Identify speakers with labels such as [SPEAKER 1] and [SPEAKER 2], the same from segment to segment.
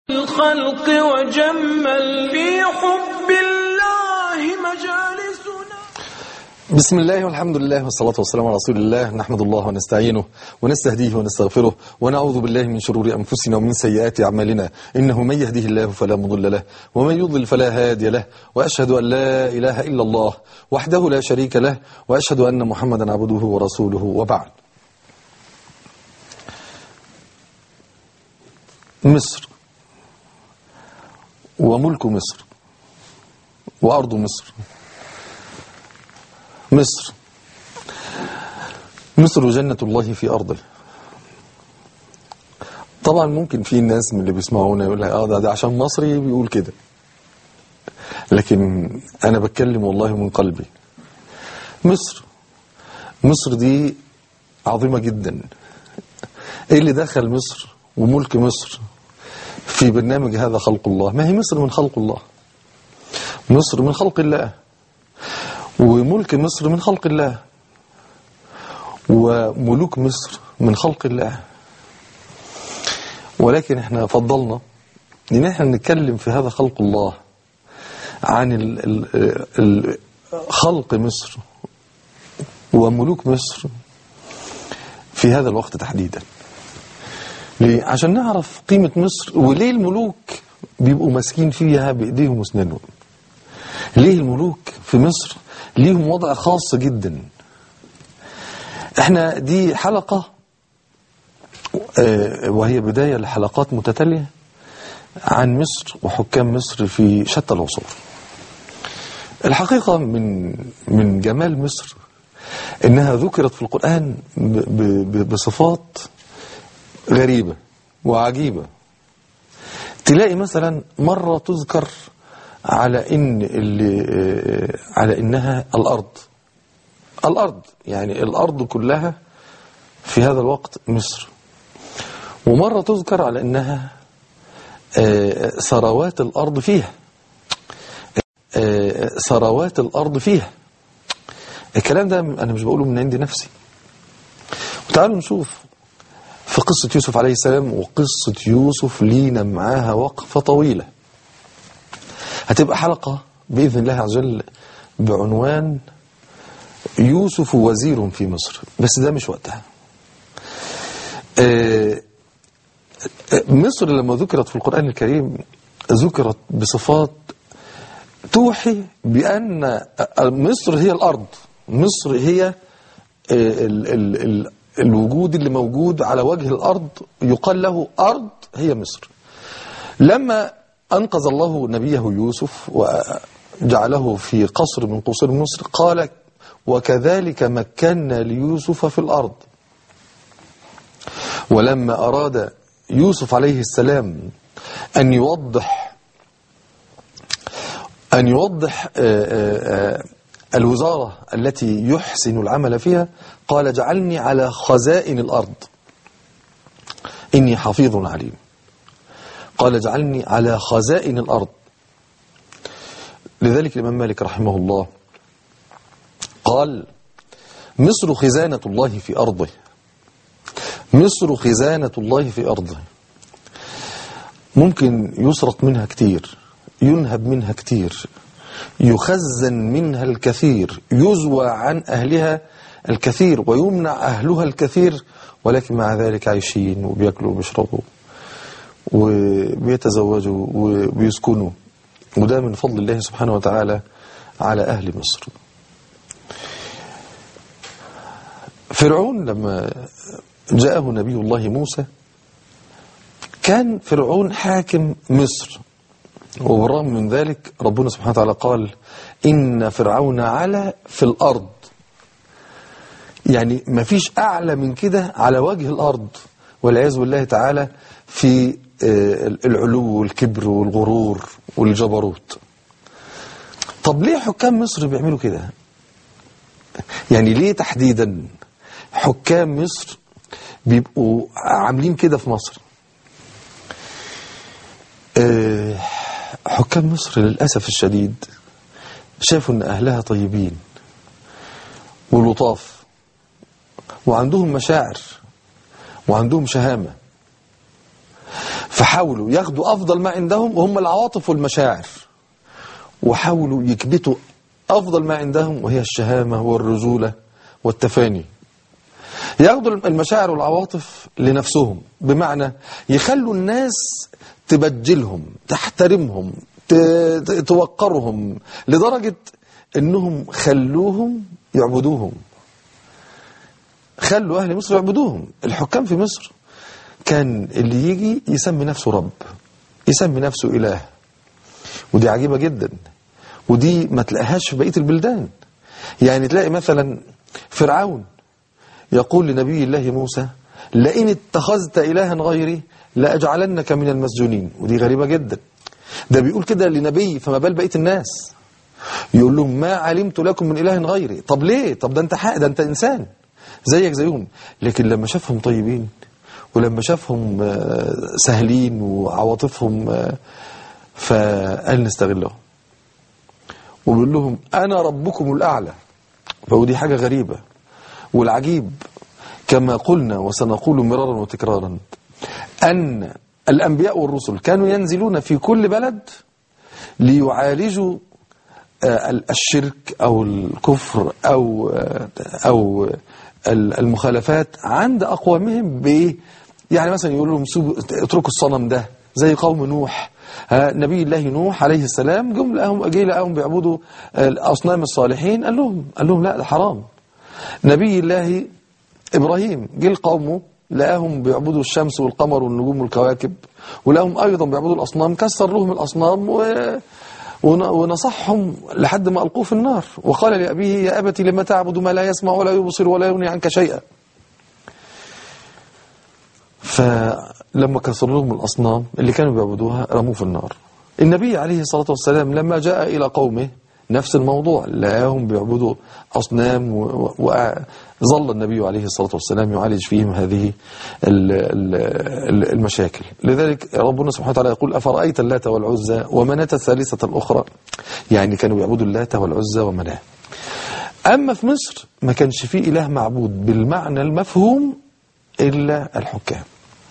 [SPEAKER 1] الخلق وجمل في حب الله مجالسنا
[SPEAKER 2] بسم الله والحمد لله والصلاة والسلام على رسول الله نحمد الله ونستعينه ونستهديه ونستغفره ونعوذ بالله من شرور أنفسنا ومن سيئات أعمالنا إنه من يهده الله فلا مضل له ومن يضلل فلا هادي له وأشهد أن لا إله إلا الله وحده لا شريك له وأشهد أن محمدا عبده ورسوله وبعد مصر وملك مصر وأرض مصر مصر مصر جنة الله في أرضه طبعا ممكن في ناس من اللي بيسمعونا يقول لك اه ده, ده عشان مصري بيقول كده لكن أنا بتكلم والله من قلبي مصر مصر دي عظيمة جدا ايه اللي دخل مصر وملك مصر في برنامج هذا خلق الله ما هي مصر من خلق الله مصر من خلق الله وملك مصر من خلق الله وملوك مصر من خلق الله ولكن احنا فضلنا ان احنا نتكلم في هذا خلق الله عن ال ال ال خلق مصر وملوك مصر في هذا الوقت تحديدا ليه؟ عشان نعرف قيمة مصر وليه الملوك بيبقوا ماسكين فيها بإيديهم واسنانهم ليه الملوك في مصر ليهم وضع خاص جدا احنا دي حلقة اه وهي بداية لحلقات متتالية عن مصر وحكام مصر في شتى العصور الحقيقة من من جمال مصر انها ذكرت في القرآن بصفات غريبة وعجيبة تلاقي مثلا مرة تذكر على ان اللي على انها الارض الارض يعني الارض كلها في هذا الوقت مصر ومرة تذكر على انها ثروات الارض فيها ثروات الارض فيها الكلام ده انا مش بقوله من عند نفسي وتعالوا نشوف في قصة يوسف عليه السلام وقصة يوسف لينا معاها وقفة طويلة هتبقى حلقة بإذن الله عز وجل بعنوان يوسف وزير في مصر بس ده مش وقتها مصر لما ذكرت في القرآن الكريم ذكرت بصفات توحي بأن مصر هي الأرض مصر هي ال ال ال الوجود اللي موجود على وجه الأرض يقال له أرض هي مصر لما أنقذ الله نبيه يوسف وجعله في قصر من قصور مصر قال وكذلك مكنا ليوسف في الأرض ولما أراد يوسف عليه السلام أن يوضح أن يوضح الوزارة التي يحسن العمل فيها قال جعلني على خزائن الأرض إني حفيظ عليم قال جعلني على خزائن الأرض لذلك الإمام مالك رحمه الله قال مصر خزانة الله في أرضه مصر خزانة الله في أرضه ممكن يسرق منها كتير ينهب منها كتير يخزن منها الكثير يزوى عن أهلها الكثير ويمنع أهلها الكثير ولكن مع ذلك عايشين وبياكلوا وبيشربوا وبيتزوجوا وبيسكنوا وده من فضل الله سبحانه وتعالى على أهل مصر فرعون لما جاءه نبي الله موسى كان فرعون حاكم مصر وبالرغم من ذلك ربنا سبحانه وتعالى قال إن فرعون على في الأرض يعني ما فيش أعلى من كده على وجه الأرض والعياذ بالله تعالى في العلو والكبر والغرور والجبروت طب ليه حكام مصر بيعملوا كده يعني ليه تحديدا حكام مصر بيبقوا عاملين كده في مصر حكام مصر للأسف الشديد شافوا ان أهلها طيبين ولطاف وعندهم مشاعر وعندهم شهامة فحاولوا ياخدوا أفضل ما عندهم وهم العواطف والمشاعر وحاولوا يكبتوا أفضل ما عندهم وهي الشهامة والرجولة والتفاني ياخدوا المشاعر والعواطف لنفسهم بمعنى يخلوا الناس تبجلهم تحترمهم ت- ت- توقرهم لدرجة انهم خلوهم يعبدوهم خلوا اهل مصر يعبدوهم الحكام في مصر كان اللي يجي يسمي نفسه رب يسمي نفسه اله ودي عجيبة جدا ودي ما تلاقيهاش في بقية البلدان يعني تلاقي مثلا فرعون يقول لنبي الله موسى لئن اتخذت إلها غيري لأجعلنك من المسجونين ودي غريبة جدا ده بيقول كده لنبي فما بال بقية الناس يقول لهم ما علمت لكم من إله غيري طب ليه طب ده انت حق ده انت إنسان زيك زيهم لكن لما شافهم طيبين ولما شافهم آه، سهلين وعواطفهم آه، فقال نستغلهم وبيقول لهم أنا ربكم الأعلى فودي حاجة غريبة والعجيب كما قلنا وسنقول مرارا وتكرارا أن الأنبياء والرسل كانوا ينزلون في كل بلد ليعالجوا آه، ال- الشرك أو الكفر أو آه، أو ال- المخالفات عند أقوامهم بإيه؟ يعني مثلا يقول لهم سيبوا- اتركوا الصنم ده زي قوم نوح ها، نبي الله نوح عليه السلام جم لقاهم جه لقاهم بيعبدوا آه، الأصنام الصالحين قال لهم قال لهم لا ده حرام نبي الله إبراهيم جه لقومه لقاهم بيعبدوا الشمس والقمر والنجوم والكواكب ولقاهم أيضا بيعبدوا الأصنام كسر لهم الأصنام و... ون- ونصحهم لحد ما ألقوه في النار وقال لأبيه يا أبت لما تعبد ما لا يسمع ولا يبصر ولا يغني عنك شيئا فلما كسر لهم الأصنام اللي كانوا بيعبدوها رموه في النار النبي عليه الصلاة والسلام لما جاء إلى قومه نفس الموضوع لقاهم بيعبدوا أصنام و- و- وظل النبي عليه الصلاة والسلام يعالج فيهم هذه ال- ال- ال- المشاكل لذلك ربنا سبحانه وتعالى يقول أفرأيت اللات والعزى ومناة الثالثة الأخرى يعني كانوا بيعبدوا اللات والعزى ومناة أما في مصر ما كانش فيه إله معبود بالمعنى المفهوم إلا الحكام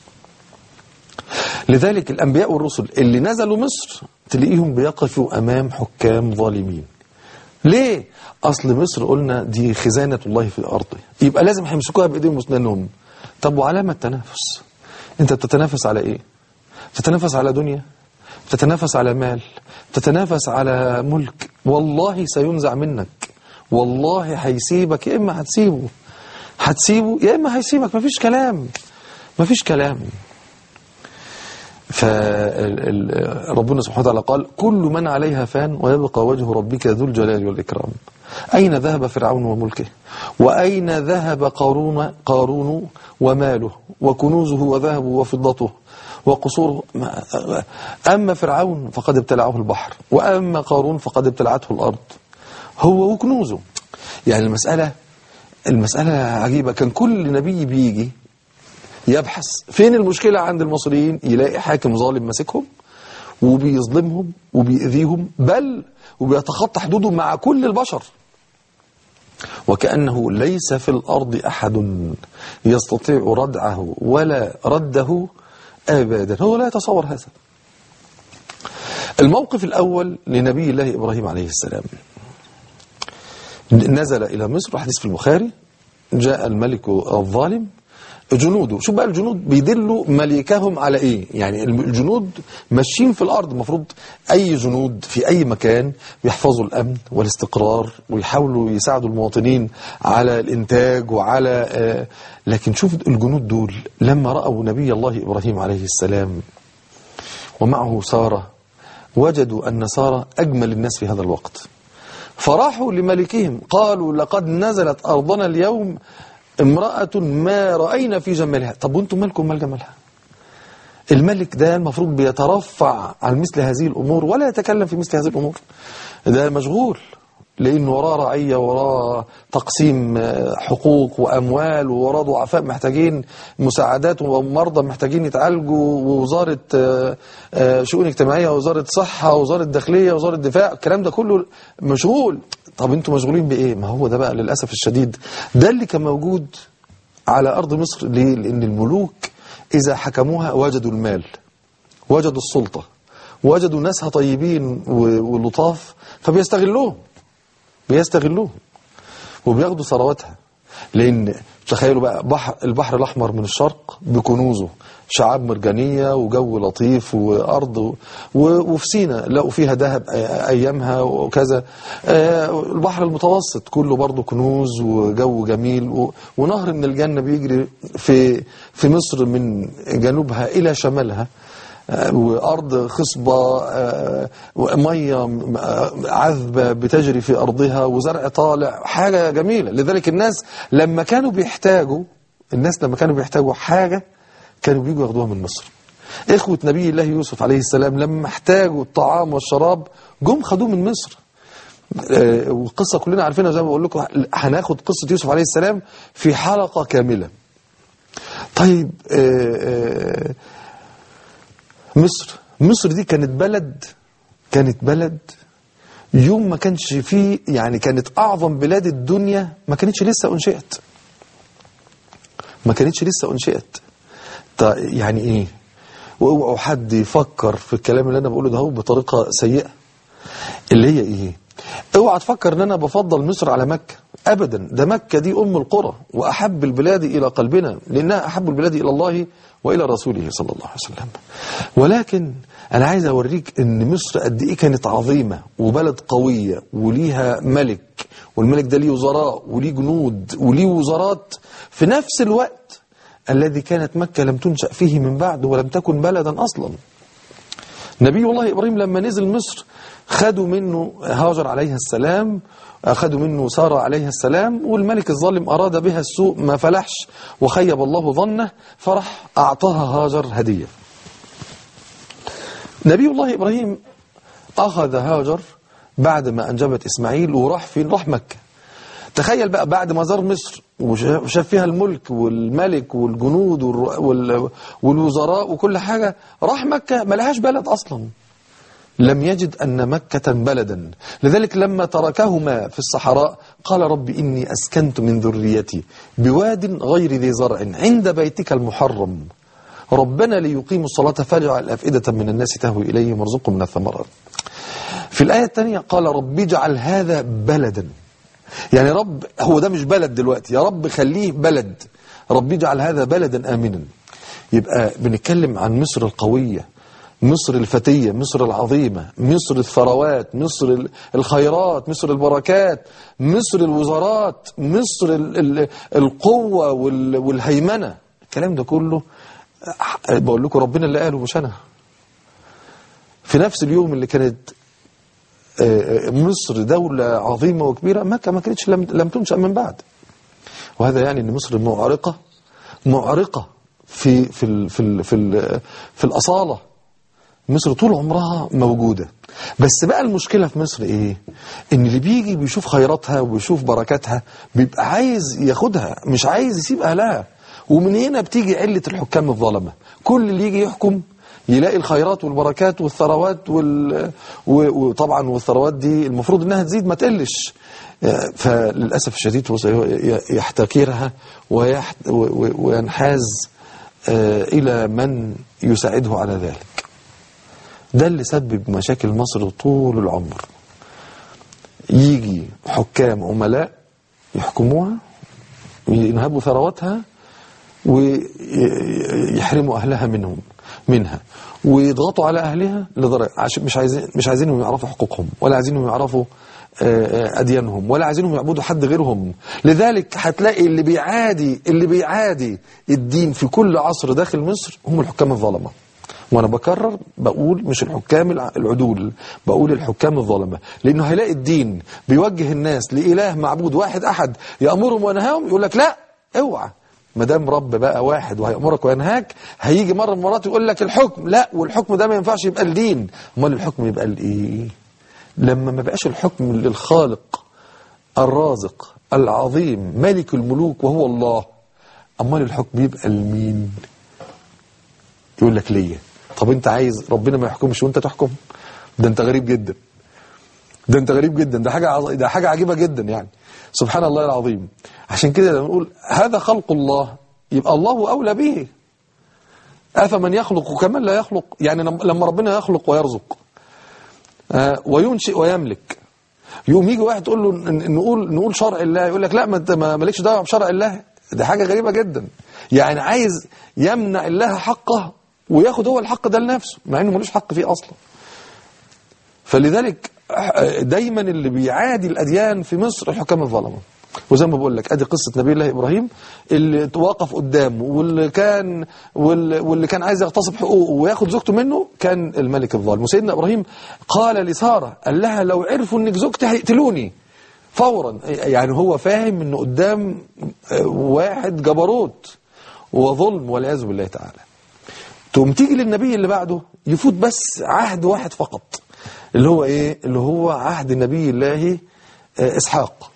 [SPEAKER 2] لذلك الأنبياء والرسل اللي نزلوا مصر تلاقيهم بيقفوا أمام حكام ظالمين ليه؟ أصل مصر قلنا دي خزانة الله في الأرض يبقى لازم هيمسكوها بإيديهم وأسنانهم طب وعلامة التنافس أنت بتتنافس على إيه؟ بتتنافس على دنيا بتتنافس على مال بتتنافس على ملك والله سينزع منك والله هيسيبك يا إما هتسيبه هتسيبه يا إما هيسيبك مفيش كلام مفيش كلام فربنا سبحانه وتعالى قال كل من عليها فان ويبقى وجه ربك ذو الجلال والإكرام أين ذهب فرعون وملكه وأين ذهب قارون, قارون وماله وكنوزه وذهبه وفضته وقصوره ما- أما فرعون فقد ابتلعه البحر وأما قارون فقد ابتلعته الأرض هو وكنوزه يعني المسألة المسألة عجيبة كان كل نبي بيجي يبحث فين المشكلة عند المصريين يلاقي حاكم ظالم ماسكهم وبيظلمهم وبيأذيهم بل وبيتخطى حدوده مع كل البشر وكأنه ليس في الأرض أحد يستطيع ردعه ولا رده أبدا هو لا يتصور هذا الموقف الأول لنبي الله إبراهيم عليه السلام نزل إلى مصر حديث في البخاري جاء الملك الظالم جنوده شوف بقى الجنود بيدلوا ملكهم على ايه يعني الجنود ماشيين في الارض المفروض اي جنود في اي مكان بيحفظوا الامن والاستقرار ويحاولوا يساعدوا المواطنين على الانتاج وعلى آه لكن شوف الجنود دول لما راوا نبي الله ابراهيم عليه السلام ومعه ساره وجدوا ان ساره اجمل الناس في هذا الوقت فراحوا لملكهم قالوا لقد نزلت أرضنا اليوم امرأة ما رأينا في جمالها طب وانتم مالكم مال جمالها الملك ده المفروض بيترفع عن مثل هذه الأمور ولا يتكلم في مثل هذه الأمور ده مشغول لأنه وراه رعية وراه تقسيم آه، حقوق وأموال ووراه ضعفاء محتاجين مساعدات ومرضى محتاجين يتعالجوا ووزارة آه، آه، شؤون اجتماعية ووزارة صحة ووزارة داخلية ووزارة دفاع الكلام ده كله مشغول طب انتوا مشغولين بإيه ما هو ده بقى للأسف الشديد ده اللي كان موجود على أرض مصر ليه لأن الملوك إذا حكموها وجدوا المال وجدوا السلطة وجدوا ناسها طيبين و- ولطاف فبيستغلوهم بيستغلوهم وبياخدوا ثرواتها لان تخيلوا بقى بحر البحر الاحمر من الشرق بكنوزه شعاب مرجانيه وجو لطيف وارض و- وفي سينا لقوا فيها ذهب أي- ايامها وكذا آه، البحر المتوسط كله برضه كنوز وجو جميل و- ونهر من الجنه بيجري في في مصر من جنوبها الى شمالها آه، وارض خصبه آه، وميه م- آه، عذبه بتجري في ارضها وزرع طالع حاجه جميله لذلك الناس لما كانوا بيحتاجوا الناس لما كانوا بيحتاجوا حاجه كانوا بيجوا ياخدوها من مصر اخوه نبي الله يوسف عليه السلام لما احتاجوا الطعام والشراب جم خدوه من مصر آه، والقصه كلنا عارفينها زي ما بقول لكم هناخد قصه يوسف عليه السلام في حلقه كامله طيب آه، آه، مصر مصر دي كانت بلد كانت بلد يوم ما كانش فيه يعني كانت أعظم بلاد الدنيا ما كانتش لسه أنشئت ما كانتش لسه أنشئت طيب يعني إيه واوعوا حد يفكر في الكلام اللي أنا بقوله ده هو بطريقة سيئة اللي هي إيه اوعى تفكر ان انا بفضل مصر على مكة ابدا ده مكة دي ام القرى واحب البلاد الى قلبنا لانها احب البلاد الى الله والى رسوله صلى الله عليه وسلم ولكن انا عايز اوريك ان مصر قد ايه كانت عظيمة وبلد قوية وليها ملك والملك ده ليه وزراء وليه جنود وليه وزارات في نفس الوقت الذي كانت مكة لم تنشأ فيه من بعد ولم تكن بلدا اصلا نبي الله إبراهيم لما نزل مصر خدوا منه هاجر عليها السلام أخذوا منه سارة عليها السلام والملك الظالم أراد بها السوء ما فلحش وخيب الله ظنه فرح أعطاها هاجر هدية نبي الله إبراهيم أخذ هاجر بعد ما أنجبت إسماعيل وراح فين راح مكة تخيل بقى بعد ما زار مصر وشاف وشاف فيها الملك والملك والجنود والر- وال- والوزراء وكل حاجة راح مكة ما لهاش بلد أصلا لم يجد أن مكة بلدا لذلك لما تركهما في الصحراء قال رب إني أسكنت من ذريتي بواد غير ذي زرع عند بيتك المحرم ربنا ليقيموا الصلاة فاجعل أفئدة من الناس تهوي إليهم وارزقهم من الثمرات في الآية الثانية قال رب اجعل هذا بلدا يعني رب هو ده مش بلد دلوقتي يا رب خليه بلد رب اجعل هذا بلدا آمنا يبقى بنتكلم عن مصر القوية مصر الفتية مصر العظيمة مصر الثروات مصر ال- الخيرات مصر البركات مصر الوزارات مصر ال- ال- القوة وال- والهيمنة الكلام ده كله ح- بقول لكم ربنا اللي قاله مش أنا في نفس اليوم اللي كانت آه، مصر دولة عظيمة وكبيرة مكة ما كانتش لم, لم تنشأ من بعد وهذا يعني ان مصر معرقة معرقة في في ال في ال في, ال في الأصالة مصر طول عمرها موجودة بس بقى المشكلة في مصر ايه ان اللي بيجي بيشوف خيراتها وبيشوف بركاتها بيبقى عايز ياخدها مش عايز يسيب اهلها ومن هنا بتيجي علة الحكام الظلمة كل اللي يجي يحكم يلاقي الخيرات والبركات والثروات وال... و- وطبعا والثروات دي المفروض انها تزيد ما تقلش آه، فللاسف الشديد هو ي- يحتكرها ويحت... و- و- وينحاز آه، الى من يساعده على ذلك ده اللي سبب مشاكل مصر طول العمر يجي حكام عملاء يحكموها ينهبوا ثرواتها ويحرموا أهلها منهم منها ويضغطوا على أهلها لدرجة عش- مش عايزين مش عايزينهم يعرفوا حقوقهم ولا عايزينهم يعرفوا آه، آه، أديانهم ولا عايزينهم يعبدوا حد غيرهم لذلك هتلاقي اللي بيعادي اللي بيعادي الدين في كل عصر داخل مصر هم الحكام الظلمه وانا بكرر بقول مش الحكام الع- العدول بقول الحكام الظلمه لانه هيلاقي الدين بيوجه الناس لاله معبود واحد احد يامرهم وينهاهم يقول لك لا اوعى ما دام رب بقى واحد وهيامرك وينهاك هيجي مره من المرات يقول لك الحكم لا والحكم ده ما ينفعش يبقى الدين امال الحكم يبقى الايه لما ما بقاش الحكم للخالق الرازق العظيم ملك الملوك وهو الله امال الحكم يبقى لمين يقول لك ليه طب انت عايز ربنا ما يحكمش وانت تحكم ده انت غريب جدا ده انت غريب جدا ده حاجه عظ... ده حاجه عجيبه جدا يعني سبحان الله العظيم عشان كده لما نقول هذا خلق الله يبقى الله اولى به أفمن يخلق كمن لا يخلق يعني لم- لما ربنا يخلق ويرزق آه، وينشئ ويملك يقوم يجي واحد تقول له ن- نقول نقول شرع الله يقول لك لا ما انت ما- مالكش دعوه بشرع الله ده حاجه غريبه جدا يعني عايز يمنع الله حقه وياخد هو الحق ده لنفسه مع انه ملوش حق فيه اصلا فلذلك دايما اللي بيعادي الاديان في مصر الحكام الظلمه وزي ما بقول لك ادي قصه نبي الله ابراهيم اللي توقف قدامه واللي كان واللي, واللي كان عايز يغتصب حقوقه وياخد زوجته منه كان الملك الظالم وسيدنا ابراهيم قال لساره قال لها لو عرفوا انك زوجتي هيقتلوني فورا يعني هو فاهم انه قدام واحد جبروت وظلم والعياذ بالله تعالى تقوم تيجي للنبي اللي بعده يفوت بس عهد واحد فقط اللي هو ايه اللي هو عهد نبي الله آه، اسحاق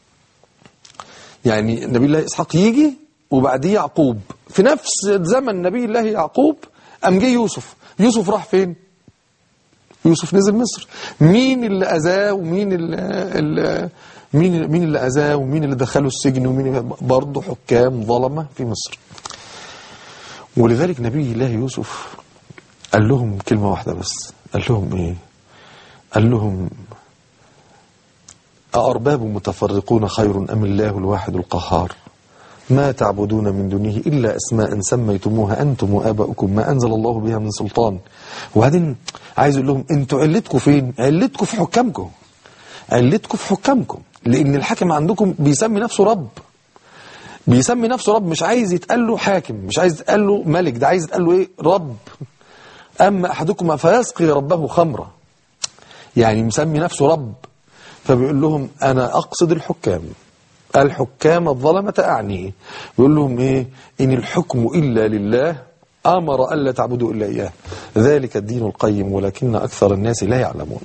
[SPEAKER 2] يعني نبي الله اسحاق يجي وبعديه يعقوب في نفس زمن نبي الله يعقوب قام جه يوسف يوسف راح فين يوسف نزل مصر مين اللي اذاه ومين اللي, اللي مين مين اللي اذاه ومين اللي دخله السجن ومين برضه حكام ظلمه في مصر ولذلك نبي الله يوسف قال لهم كلمة واحدة بس قال لهم ايه قال لهم أأرباب متفرقون خير أم الله الواحد القهار ما تعبدون من دونه إلا أسماء سميتموها أنتم وآباؤكم ما أنزل الله بها من سلطان وبعدين عايز أقول لهم أنتوا علتكم فين علتكم في حكامكم علتكم في حكامكم لأن الحاكم عندكم بيسمي نفسه رب بيسمي نفسه رب مش عايز يتقال له حاكم مش عايز يتقال له ملك ده عايز يتقال له ايه رب اما احدكم فيسقي ربه خمره يعني مسمي نفسه رب فبيقول لهم انا اقصد الحكام الحكام الظلمة أعني يقول لهم إيه إن الحكم إلا لله أمر ألا تعبدوا إلا إياه ذلك الدين القيم ولكن أكثر الناس لا يعلمون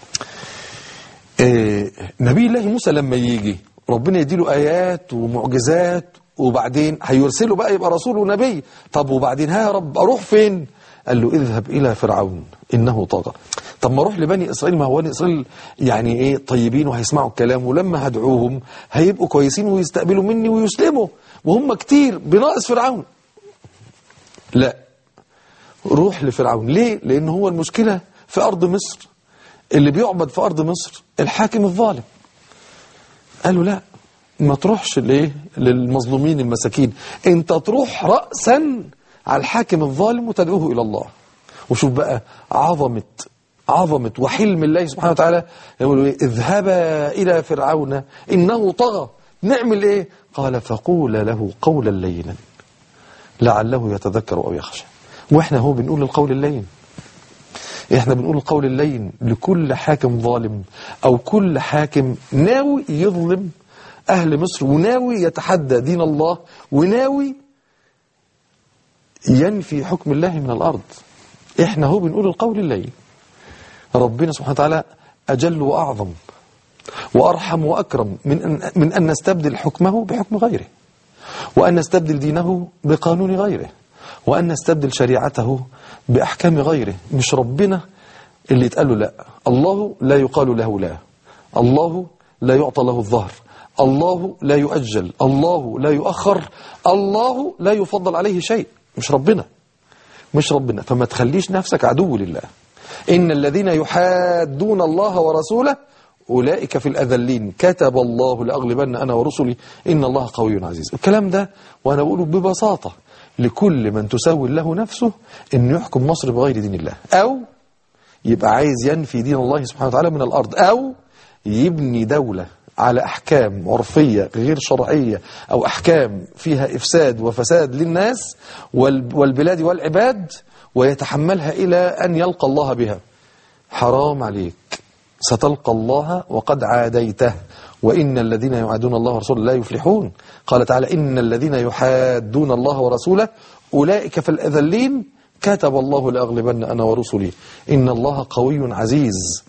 [SPEAKER 2] إيه نبي الله موسى لما يجي ربنا يديله آيات ومعجزات وبعدين هيرسله بقى يبقى رسول ونبي طب وبعدين ها يا رب أروح فين قال له اذهب إلى فرعون إنه طغى طب ما أروح لبني إسرائيل ما هو بني إسرائيل يعني إيه طيبين وهيسمعوا الكلام ولما هدعوهم هيبقوا كويسين ويستقبلوا مني ويسلموا وهم كتير بناقص فرعون لا روح لفرعون ليه لأن هو المشكلة في أرض مصر اللي بيعبد في أرض مصر الحاكم الظالم قالوا لا ما تروحش ليه للمظلومين المساكين انت تروح رأسا على الحاكم الظالم وتدعوه إلى الله وشوف بقى عظمة عظمة وحلم الله سبحانه وتعالى يقول إيه اذهبا إلى فرعون إنه طغى نعمل إيه قال فقول له قولا لينا لعله يتذكر أو يخشى وإحنا هو بنقول القول اللين احنا بنقول القول اللين لكل حاكم ظالم او كل حاكم ناوي يظلم اهل مصر وناوي يتحدى دين الله وناوي ينفي حكم الله من الارض احنا هو بنقول القول اللين ربنا سبحانه وتعالى اجل واعظم وارحم واكرم من ان من ان نستبدل حكمه بحكم غيره وان نستبدل دينه بقانون غيره وأن نستبدل شريعته بأحكام غيره مش ربنا اللي يتقال له لا الله لا يقال له لا الله لا يعطى له الظهر الله لا يؤجل الله لا يؤخر الله لا يفضل عليه شيء مش ربنا مش ربنا فما تخليش نفسك عدو لله إن الذين يحادون الله ورسوله أولئك في الأذلين كتب الله لأغلبن أنا ورسلي إن الله قوي عزيز الكلام ده وأنا بقوله ببساطة لكل من تسول له نفسه أن يحكم مصر بغير دين الله أو يبقى عايز ينفي دين الله سبحانه وتعالى من الأرض أو يبني دولة على أحكام عرفية غير شرعية أو أحكام فيها إفساد وفساد للناس والبلاد والعباد ويتحملها إلى أن يلقى الله بها حرام عليك ستلقى الله وقد عاديته وإن الذين يعادون الله ورسوله لا يفلحون قال تعالى إن الذين يحادون الله ورسوله أولئك في الأذلين كتب الله لأغلبن أنا ورسلي إن الله قوي عزيز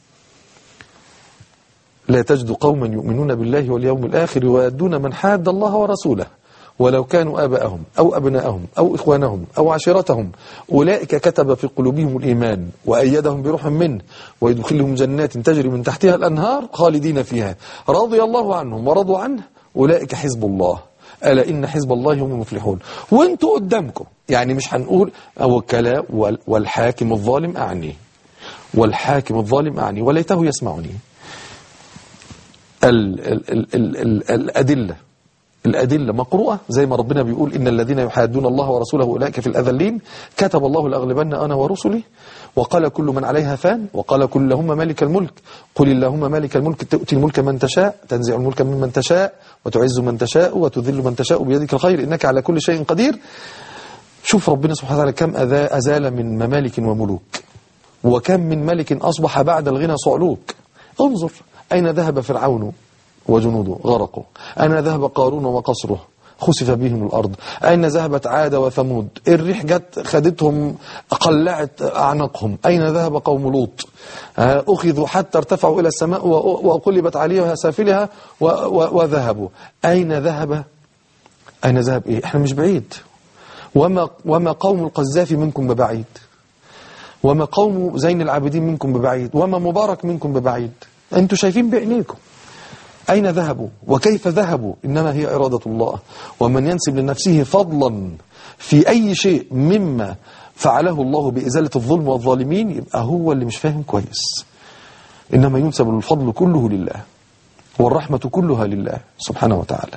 [SPEAKER 2] لا تجد قوما يؤمنون بالله واليوم الآخر ويدون من حاد الله ورسوله ولو كانوا آباءهم أو أبناءهم أو إخوانهم أو عشيرتهم أولئك كتب في قلوبهم الإيمان وأيدهم بروح منه ويدخلهم جنات تجري من تحتها الأنهار خالدين فيها رضي الله عنهم ورضوا عنه أولئك حزب الله ألا إن حزب الله هم المفلحون وانتوا قدامكم يعني مش هنقول وكلاء وال- والحاكم الظالم أعني والحاكم الظالم أعني وليته يسمعني ال ال ال ال ال الأدلة الأدلة مقروءة زي ما ربنا بيقول إن الذين يحادون الله ورسوله أولئك في الأذلين كتب الله لأغلبن أنا ورسلي وقال كل من عليها فان وقال كل اللهم مالك الملك قل اللهم مالك الملك تؤتي الملك من تشاء تنزع الملك ممن تشاء وتعز من تشاء وتذل من تشاء بيدك الخير إنك على كل شيء قدير شوف ربنا سبحانه وتعالى كم أذا- أزال من ممالك وملوك وكم من ملك أصبح بعد الغنى صعلوك انظر أين ذهب فرعون وجنوده غرقوا أين ذهب قارون وقصره خسف بهم الأرض أين ذهبت عاد وثمود الريح جت خدتهم قلعت أعناقهم أين ذهب قوم لوط آه، أخذوا حتى ارتفعوا إلى السماء و- وقلبت عليها سافلها و- و- وذهبوا أين ذهب أين ذهب إيه إحنا مش بعيد وما, وما قوم القذافي منكم ببعيد وما قوم زين العابدين منكم ببعيد وما مبارك منكم ببعيد أنتم شايفين بعينيكم أين ذهبوا وكيف ذهبوا إنما هي إرادة الله ومن ينسب لنفسه فضلا في أي شيء مما فعله الله بإزالة الظلم والظالمين يبقى هو اللي مش فاهم كويس إنما ينسب الفضل كله لله والرحمة كلها لله سبحانه وتعالى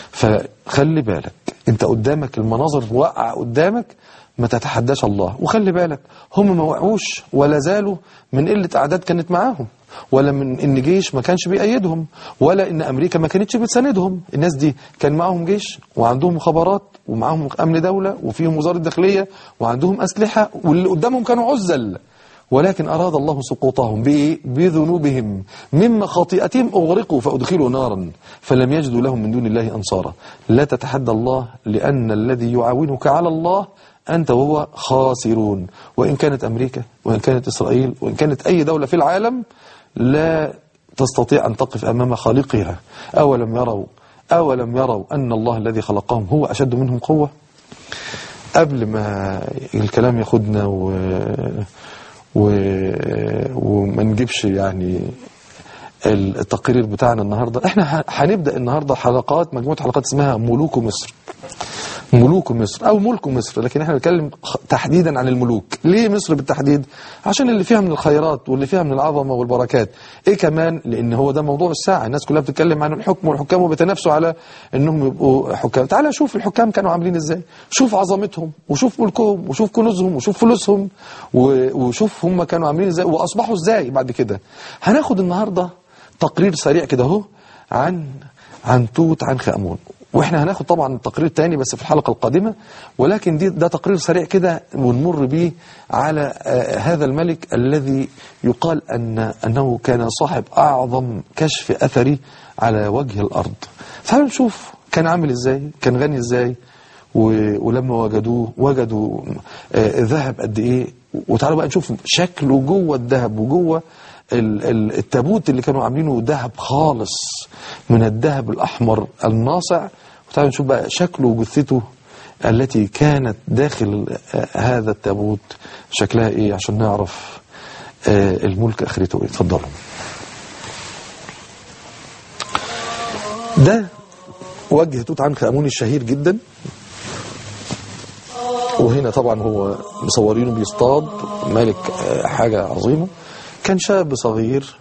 [SPEAKER 2] فخلي بالك انت قدامك المناظر وقع قدامك ما تتحداش الله وخلي بالك هم ما وقعوش ولا زالوا من قلة أعداد كانت معاهم ولا من ان جيش ما كانش بيأيدهم ولا ان امريكا ما كانتش بتساندهم الناس دي كان معاهم جيش وعندهم مخابرات ومعاهم امن دولة وفيهم وزارة داخلية وعندهم اسلحة واللي قدامهم كانوا عزل ولكن أراد الله سقوطهم بإيه؟ بذنوبهم مما خطيئتهم أغرقوا فأدخلوا نارا فلم يجدوا لهم من دون الله أنصارا لا تتحدى الله لأن الذي يعاونك على الله أنت وهو خاسرون وإن كانت أمريكا وإن كانت إسرائيل وإن كانت أي دولة في العالم لا تستطيع أن تقف أمام خالقها أولم يروا أولم يروا أن الله الذي خلقهم هو أشد منهم قوة قبل ما الكلام ياخدنا و... و... وما نجيبش يعني التقرير بتاعنا النهاردة احنا ه- هنبدأ النهاردة حلقات مجموعة حلقات اسمها ملوك مصر ملوك مصر او ملك مصر لكن احنا بنتكلم خ- تحديدا عن الملوك ليه مصر بالتحديد عشان اللي فيها من الخيرات واللي فيها من العظمه والبركات ايه كمان لان هو ده موضوع الساعه الناس كلها بتتكلم عن الحكم والحكام وبيتنافسوا على انهم يبقوا حكام تعالى شوف الحكام كانوا عاملين ازاي شوف عظمتهم وشوف ملكهم وشوف كنوزهم وشوف فلوسهم و- وشوف هم كانوا عاملين ازاي واصبحوا ازاي بعد كده هناخد النهارده تقرير سريع كده اهو عن عن توت عنخ امون واحنا هناخد طبعا تقرير تاني بس في الحلقه القادمه ولكن دي ده تقرير سريع كده ونمر بيه على آه هذا الملك الذي يقال ان انه كان صاحب اعظم كشف اثري على وجه الارض تعالوا نشوف كان عامل ازاي كان غني ازاي و- ولما وجدوه وجدوا آه ذهب قد ايه وتعالوا بقى نشوف شكله جوه الذهب وجوه ال- ال- التابوت اللي كانوا عاملينه ذهب خالص من الذهب الأحمر الناصع وتعالوا نشوف بقى شكله وجثته التي كانت داخل آه، هذا التابوت شكلها ايه عشان نعرف آه، الملك اخرته ايه اتفضلوا ده وجه توت عنخ امون الشهير جدا وهنا طبعا هو مصورينه بيصطاد ملك آه، حاجة عظيمة كان شاب صغير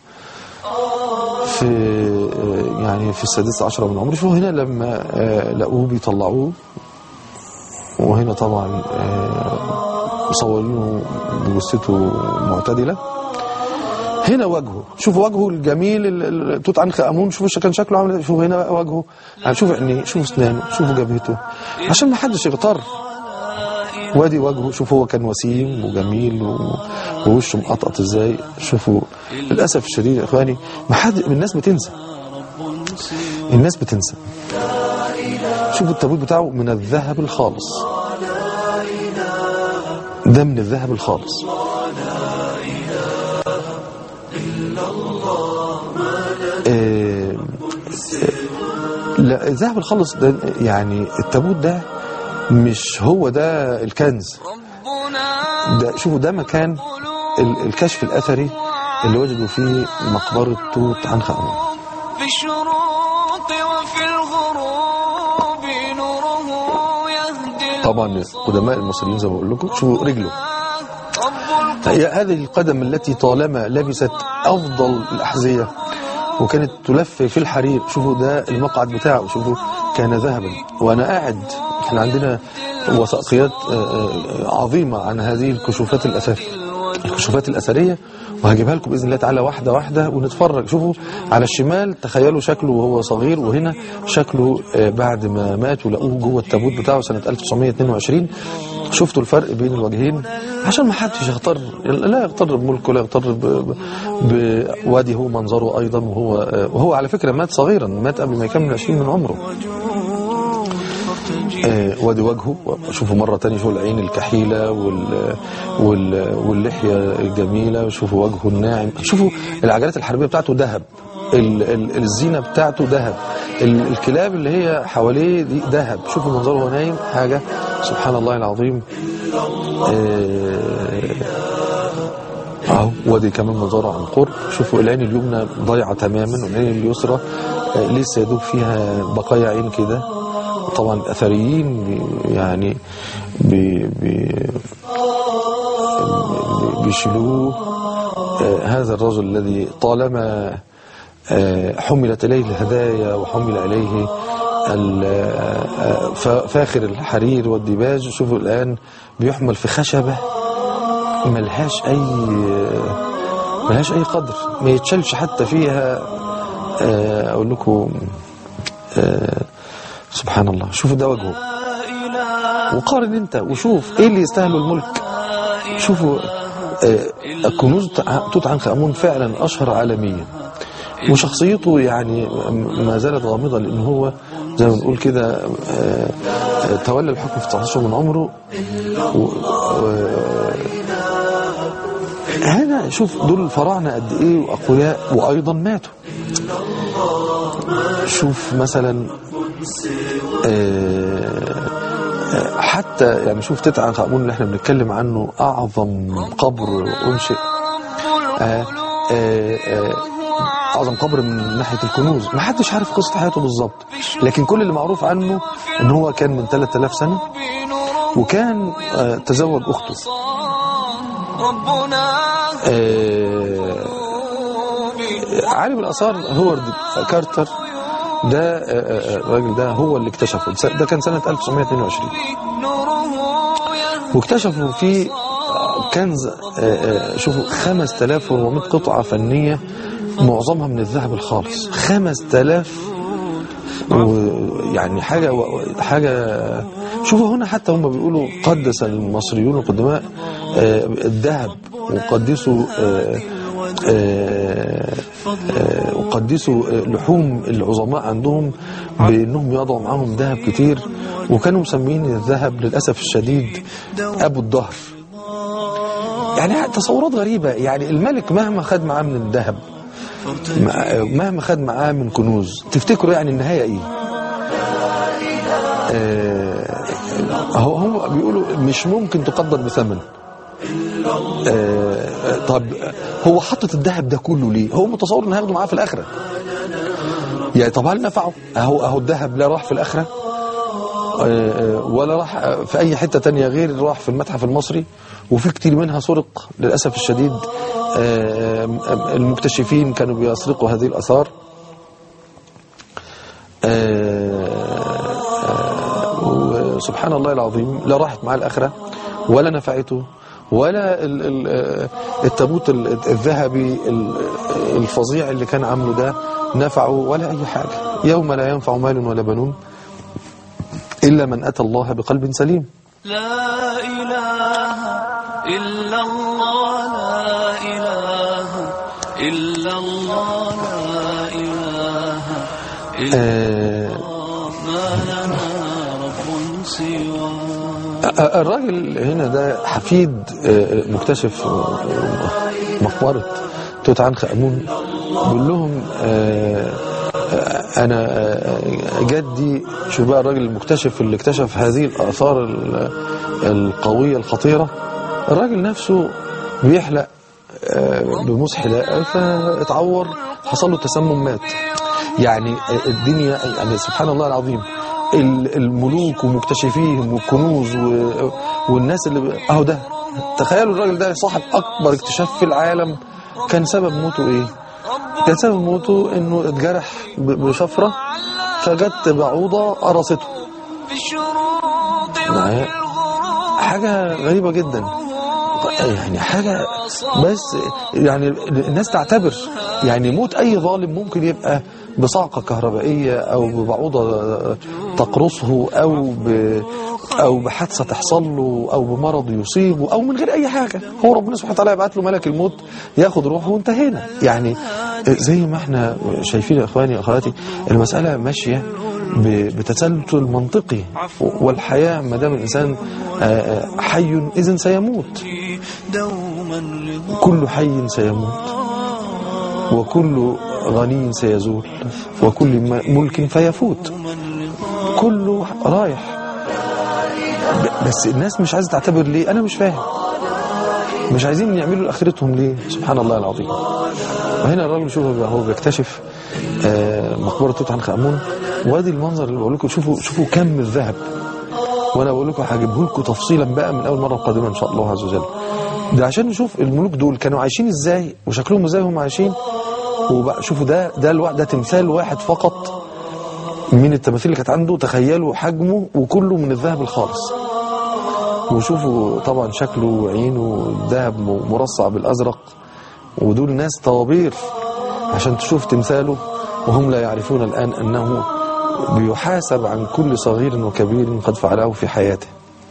[SPEAKER 2] في آه، يعني في السادسة عشرة من عمره شوفوا هنا لما آه، لقوه بيطلعوه وهنا طبعا آه، مصورينه بجثته معتدلة هنا وجهه شوفوا وجهه الجميل ال- ال- توت عنخ امون شوفوا كان شكله عامل ازاي شوفوا هنا بقى وجهه يعني شوفوا عينيه شوفوا اسنانه شوفوا جبهته عشان ما حدش يغتر وادي وجهه شوفوا هو كان وسيم وجميل و- ووشه مقطقط ازاي شوفوا للاسف الشديد يا اخواني ما حد الناس بتنسى الناس بتنسى شوفوا التابوت بتاعه من الذهب الخالص ده من الذهب الخالص آه، لا الذهب الخالص ده يعني التابوت ده مش هو ده الكنز ده شوفوا ده مكان ال- الكشف الأثري اللي وجدوا فيه مقبرة توت عنخ آمون
[SPEAKER 1] في الشروق وفي الغروب
[SPEAKER 2] طبعا قدماء المصريين زي ما بقول لكم شوفوا رجله
[SPEAKER 1] رب
[SPEAKER 2] هي هذه القدم التي طالما لبست أفضل الأحذية وكانت تلف في الحرير شوفوا ده المقعد بتاعه شوفوا كان ذهبا وأنا قاعد احنا عندنا وثائقيات آه، آه، عظيمة عن هذه الكشوفات الأثرية الكشوفات الأثرية وهجيبها لكم بإذن الله تعالى واحدة واحدة ونتفرج شوفوا على الشمال تخيلوا شكله وهو صغير وهنا شكله آه، بعد ما مات ولقوه جوه التابوت بتاعه سنة 1922 شفتوا الفرق بين الوجهين عشان ما حدش يغتر لا يغتر بملكه لا يغتر ب- ب- بوادي هو منظره أيضا وهو وهو على فكرة مات صغيرا مات قبل ما يكمل 20 من عمره آه، وادي وجهه شوفوا مرة تانية شوفوا العين الكحيلة وال وال واللحية الجميلة شوفوا وجهه الناعم شوفوا العجلات الحربية بتاعته ذهب ال- ال- الزينة بتاعته ذهب ال- الكلاب اللي هي حواليه دي ذهب شوفوا منظره وهو نايم حاجة سبحان الله العظيم آه، اهو وادي كمان منظره عن قرب شوفوا العين اليمنى ضايعه تماما والعين اليسرى آه، لسه يدوب فيها بقايا عين كده طبعا الاثريين بي- يعني بي بي بي- بيشيلوه آه، هذا الرجل الذي طالما آه، حملت اليه الهدايا وحمل اليه ال- آه، آه، فاخر الحرير والديباج شوفوا الان بيحمل في خشبه ملهاش اي ملهاش اي قدر ما يتشالش حتى فيها آه، اقول لكم آه، سبحان الله شوفوا ده وجهه وقارن انت وشوف ايه اللي يستاهلوا الملك شوفوا آه، كنوز توت عنخ امون فعلا اشهر عالميا وشخصيته يعني ما زالت غامضه لان هو زي ما بنقول كده آه، آه، تولى الحكم في 19 من عمره و- و- هنا شوف دول الفراعنه قد ايه واقوياء وايضا ماتوا شوف مثلا آه، آه، حتى يعني شوف تتع عنخ امون اللي احنا بنتكلم عنه اعظم قبر انشئ آه، آه، آه، اعظم قبر من ناحيه الكنوز ما حدش عارف قصه حياته بالظبط لكن كل اللي معروف عنه ان هو كان من 3000 سنه وكان آه، تزوج اخته
[SPEAKER 1] ربنا
[SPEAKER 2] آه، عالم الاثار هوارد كارتر ده آه، آه، الراجل ده هو اللي اكتشفه ده كان سنه 1922
[SPEAKER 1] نوره يهدي
[SPEAKER 2] واكتشفوا فيه كنز آه، آه، شوفوا 5400 قطعة فنية معظمها من الذهب الخالص 5000 ويعني حاجة حاجة شوفوا هنا حتى هم بيقولوا قدس المصريون القدماء آه، الذهب وقدسوا آه، آه، آه، وقدسوا آه، لحوم العظماء عندهم بانهم يضعوا معاهم ذهب كتير وكانوا مسمين الذهب للاسف الشديد ابو الظهر يعني تصورات غريبه يعني الملك مهما خد معاه من الذهب مع- مهما خد معاه من كنوز تفتكروا يعني النهايه ايه؟ آه، هو هم بيقولوا مش ممكن تقدر بثمن آه، طب هو حطت الذهب ده كله ليه؟ هو متصور انه هياخده معاه في الاخره. يعني طب هل نفعه؟ اهو اهو الذهب لا راح في الاخره آه، آه، ولا راح آه، في اي حته تانية غير راح في المتحف المصري وفي كتير منها سرق للاسف الشديد آه، آه، المكتشفين كانوا بيسرقوا هذه الاثار آه، وسبحان الله العظيم لا راحت معاه الآخرة ولا نفعته ولا ال- ال- آه، التابوت ال- الذهبي ال- الفظيع اللي كان عامله ده نفعه ولا أي حاجة يوم لا ينفع مال ولا بنون إلا من أتى الله بقلب سليم
[SPEAKER 1] لا إله إلا الله لا إله إلا الله لا إله إلا
[SPEAKER 2] آه،
[SPEAKER 1] الله ما لنا رب سواه
[SPEAKER 2] الراجل هنا ده حفيد آه، مكتشف آه، مقبرة توت عنخ آمون بيقول لهم آه، آه، أنا آه، جدي شوف بقى الراجل المكتشف اللي اكتشف هذه الآثار ال- القوية الخطيرة الراجل نفسه بيحلق آه، بموس حلاقة فاتعور حصل له تسمم مات يعني الدنيا يعني سبحان الله العظيم ال- الملوك ومكتشفيهم والكنوز و- والناس اللي ب- اهو ده تخيلوا الراجل ده صاحب اكبر اكتشاف في العالم كان سبب موته ايه كان سبب موته انه اتجرح ب- بشفره فجت بعوضه قرصته
[SPEAKER 1] في الشروط
[SPEAKER 2] معايا حاجه غريبه جدا يعني حاجه بس يعني الناس تعتبر يعني موت اي ظالم ممكن يبقى بصعقه كهربائيه او ببعوضه تقرصه او ب او بحادثه تحصل له او بمرض يصيبه او من غير اي حاجه هو ربنا سبحانه وتعالى يبعت له ملك الموت ياخد روحه وانتهينا يعني زي ما احنا شايفين يا اخواني واخواتي المساله ماشيه ب- بتسلسل منطقي والحياه ما دام الانسان آه، آه، حي اذا سيموت
[SPEAKER 1] دوما رضا
[SPEAKER 2] كل حي سيموت وكل غني سيزول وكل م- ملك فيفوت
[SPEAKER 1] دوما رضا
[SPEAKER 2] كله رايح ب- بس الناس مش عايزه تعتبر ليه انا مش فاهم مش عايزين يعملوا لاخرتهم ليه سبحان الله العظيم وهنا الراجل شوف هو بيكتشف آه، مقبره توت عنخ امون وادي المنظر اللي بقول لكم شوفوا شوفوا كم الذهب وانا بقول لكم هجيبه لكم تفصيلا بقى من اول مره قادمه ان شاء الله عز وجل ده عشان نشوف الملوك دول كانوا عايشين ازاي وشكلهم ازاي هم عايشين وبقى شوفوا ده ده الوا- ده تمثال واحد فقط من التماثيل اللي كانت عنده تخيلوا حجمه وكله من الذهب الخالص وشوفوا طبعا شكله وعينه ذهب م- مرصع بالازرق ودول ناس طوابير عشان تشوف تمثاله وهم لا يعرفون الان انه بيحاسب عن كل صغير وكبير قد فعله في حياته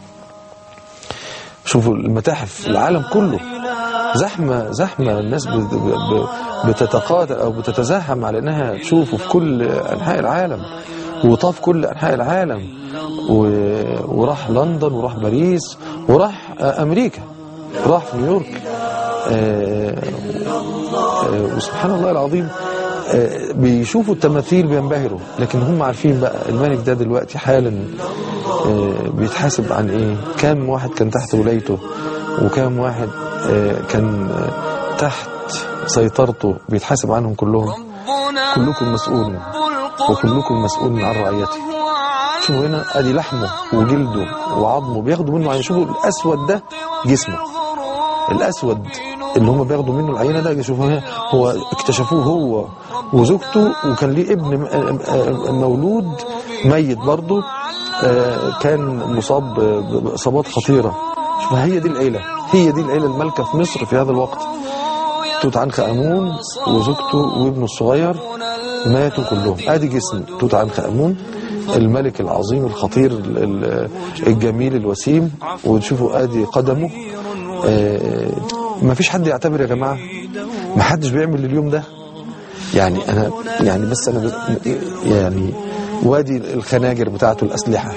[SPEAKER 2] شوفوا المتاحف العالم كله زحمة زحمة الناس ب- ب- ب- بتتقاتل أو بتتزاحم على إنها تشوفه في كل أنحاء العالم وطاف كل أنحاء العالم و- وراح لندن وراح باريس وراح آه، أمريكا راح في نيويورك آه، آه، وسبحان الله العظيم آه، بيشوفوا التماثيل بينبهروا لكن هم عارفين بقى الملك ده دلوقتي حالا آه، بيتحاسب عن ايه كام واحد كان تحت ولايته وكام واحد آه، كان آه، تحت سيطرته بيتحاسب عنهم كلهم
[SPEAKER 1] ربنا
[SPEAKER 2] كلكم مسؤول وكلكم مسؤول عن رعيته شوفوا هنا ادي لحمه وجلده وعظمه بياخدوا منه عين شوفوا الاسود ده جسمه الاسود اللي هم بياخدوا منه العينه ده شوفوا هنا هو اكتشفوه هو وزوجته وكان ليه ابن م- آه، آه، مولود ميت برضه آه، كان مصاب ب- باصابات خطيره شوف هي دي العيله هي دي العيله المالكه في مصر في هذا الوقت توت عنخ امون وزوجته وابنه الصغير ماتوا كلهم ادي جسم توت عنخ امون الملك العظيم الخطير ال- ال- الجميل الوسيم وتشوفوا ادي قدمه آه، ما فيش حد يعتبر يا جماعه ما حدش بيعمل اليوم ده يعني انا يعني بس انا بس يعني وادي الخناجر بتاعته الاسلحه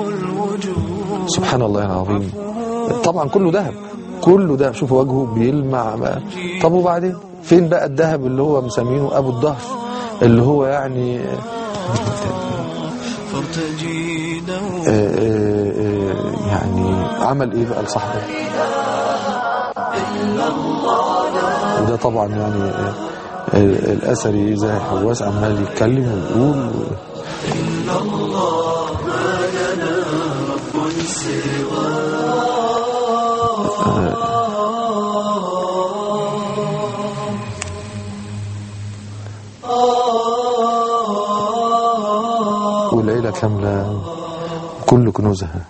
[SPEAKER 2] سبحان الله العظيم طبعا كله ذهب كله ذهب شوفوا وجهه بيلمع ما- طب وبعدين فين بقى الذهب اللي هو مسمينه ابو الدهر اللي هو يعني
[SPEAKER 1] فارتجي دوما
[SPEAKER 2] آه، آه، آه، يعني عمل ايه بقى لصاحبه وده طبعا يعني آه، آه، الاثري زي حواس عمال يتكلم ويقول والعيلة كاملة كل كنوزها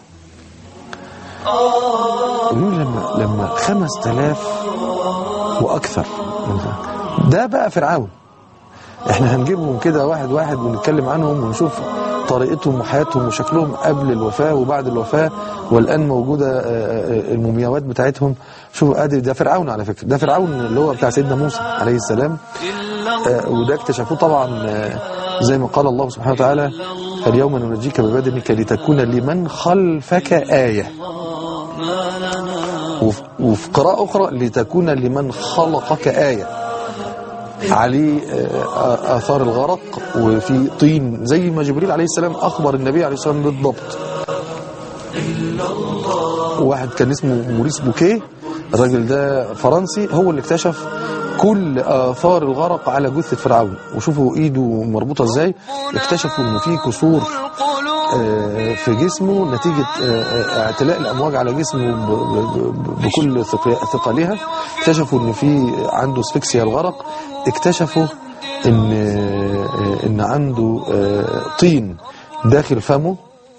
[SPEAKER 2] يقول لما لما خمس تلاف وأكثر من- ده بقى فرعون احنا هنجيبهم كده واحد واحد ونتكلم عنهم ونشوف طريقتهم وحياتهم وشكلهم قبل الوفاة وبعد الوفاة والآن موجودة آه، آه، المومياوات بتاعتهم شوفوا ادي ده فرعون على فكرة ده فرعون اللي هو بتاع سيدنا موسى عليه السلام
[SPEAKER 1] إلا
[SPEAKER 2] آه، وده اكتشفوه طبعا آه، زي ما قال الله سبحانه وتعالى فاليوم ننجيك ببدنك لتكون لمن خلفك آية
[SPEAKER 1] ما لنا
[SPEAKER 2] وف- وفي قراءة أخرى لتكون لمن خلقك آية عليه آه، آثار الغرق وفي طين زي ما جبريل عليه السلام أخبر النبي عليه السلام بالضبط واحد كان اسمه موريس بوكيه الراجل ده فرنسي هو اللي اكتشف كل آثار الغرق على جثة فرعون وشوفوا ايده مربوطة ازاي اكتشفوا انه في كسور آه، في جسمه نتيجة آه، آه، اعتلاء الأمواج على جسمه ب- ب- ب- بكل ثق- ثقلها اكتشفوا ان في عنده اسفكسيا الغرق اكتشفوا ان آه، ان عنده آه، طين داخل فمه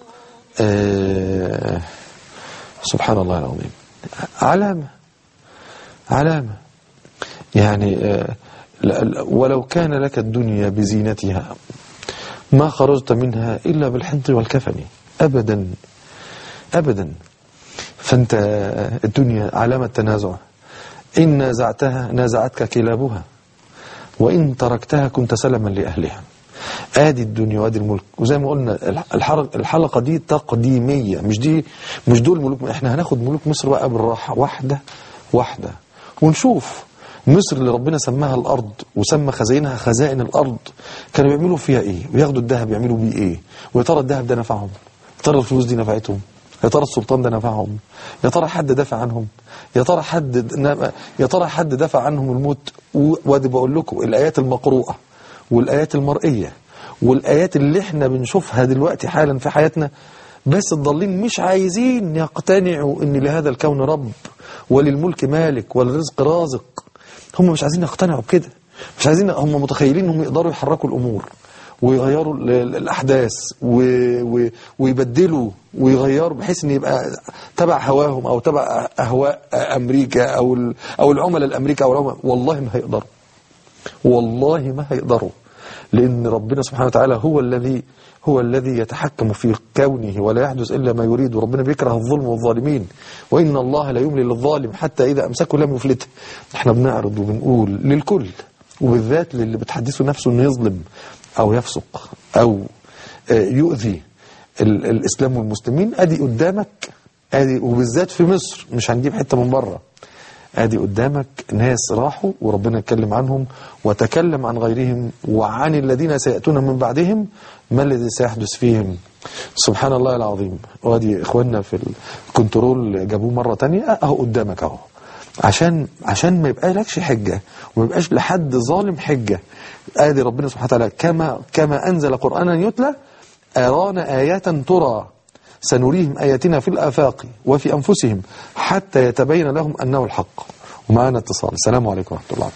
[SPEAKER 2] آه، سبحان الله العظيم علامة علامة يعني آه، لا- لا- ولو كان لك الدنيا بزينتها ما خرجت منها إلا بالحنط والكفن أبدا أبدا فأنت آه، الدنيا علامة تنازع إن نازعتها نازعتك كلابها وإن تركتها كنت سلما لأهلها ادي الدنيا وادي الملك وزي ما قلنا الحلقة, الحلقة دي تقديمية مش دي مش دول ملوك احنا هناخد ملوك مصر بقى بالراحة واحدة واحدة ونشوف مصر اللي ربنا سماها الأرض وسمى خزائنها خزائن الأرض كانوا بيعملوا فيها إيه وياخدوا الذهب يعملوا بيه إيه ويا ترى الذهب ده نفعهم يا ترى الفلوس دي نفعتهم يا ترى السلطان ده نفعهم يا ترى حد دافع عنهم يا ترى حد يا ترى حد دافع عنهم الموت وادي بقول لكم الآيات المقروءة والآيات المرئية والآيات اللي احنا بنشوفها دلوقتي حالا في حياتنا بس الضالين مش عايزين يقتنعوا ان لهذا الكون رب وللملك مالك وللرزق رازق هم مش عايزين يقتنعوا بكده مش عايزين هم متخيلين انهم يقدروا يحركوا الامور ويغيروا ال- ال- الاحداث و... و... ويبدلوا ويغيروا بحيث ان يبقى تبع هواهم او تبع اهواء امريكا او ال... او العملاء الامريكا او العملاء والله ما هيقدروا والله ما هيقدروا لأن ربنا سبحانه وتعالى هو الذي هو الذي يتحكم في كونه ولا يحدث إلا ما يريد وربنا بيكره الظلم والظالمين وإن الله لا يملي للظالم حتى إذا أمسكه لم يفلته احنا بنعرض وبنقول للكل وبالذات للي بتحدثه نفسه انه يظلم أو يفسق أو آه، يؤذي ال- الإسلام والمسلمين أدي قدامك أدي وبالذات في مصر مش هنجيب حتة من بره ادي قدامك ناس راحوا وربنا اتكلم عنهم وتكلم عن غيرهم وعن الذين سيأتون من بعدهم ما الذي سيحدث فيهم سبحان الله العظيم وادي اخواننا في الكنترول جابوه مرة تانية اهو قدامك اهو عشان عشان ما يبقى لكش حجة وما يبقاش لحد ظالم حجة ادي ربنا سبحانه وتعالى كما كما انزل قرآنا يتلى ارانا ايات ترى سنريهم آياتنا في الآفاق وفي أنفسهم حتى يتبين لهم أنه الحق ومعنا اتصال السلام عليكم ورحمة الله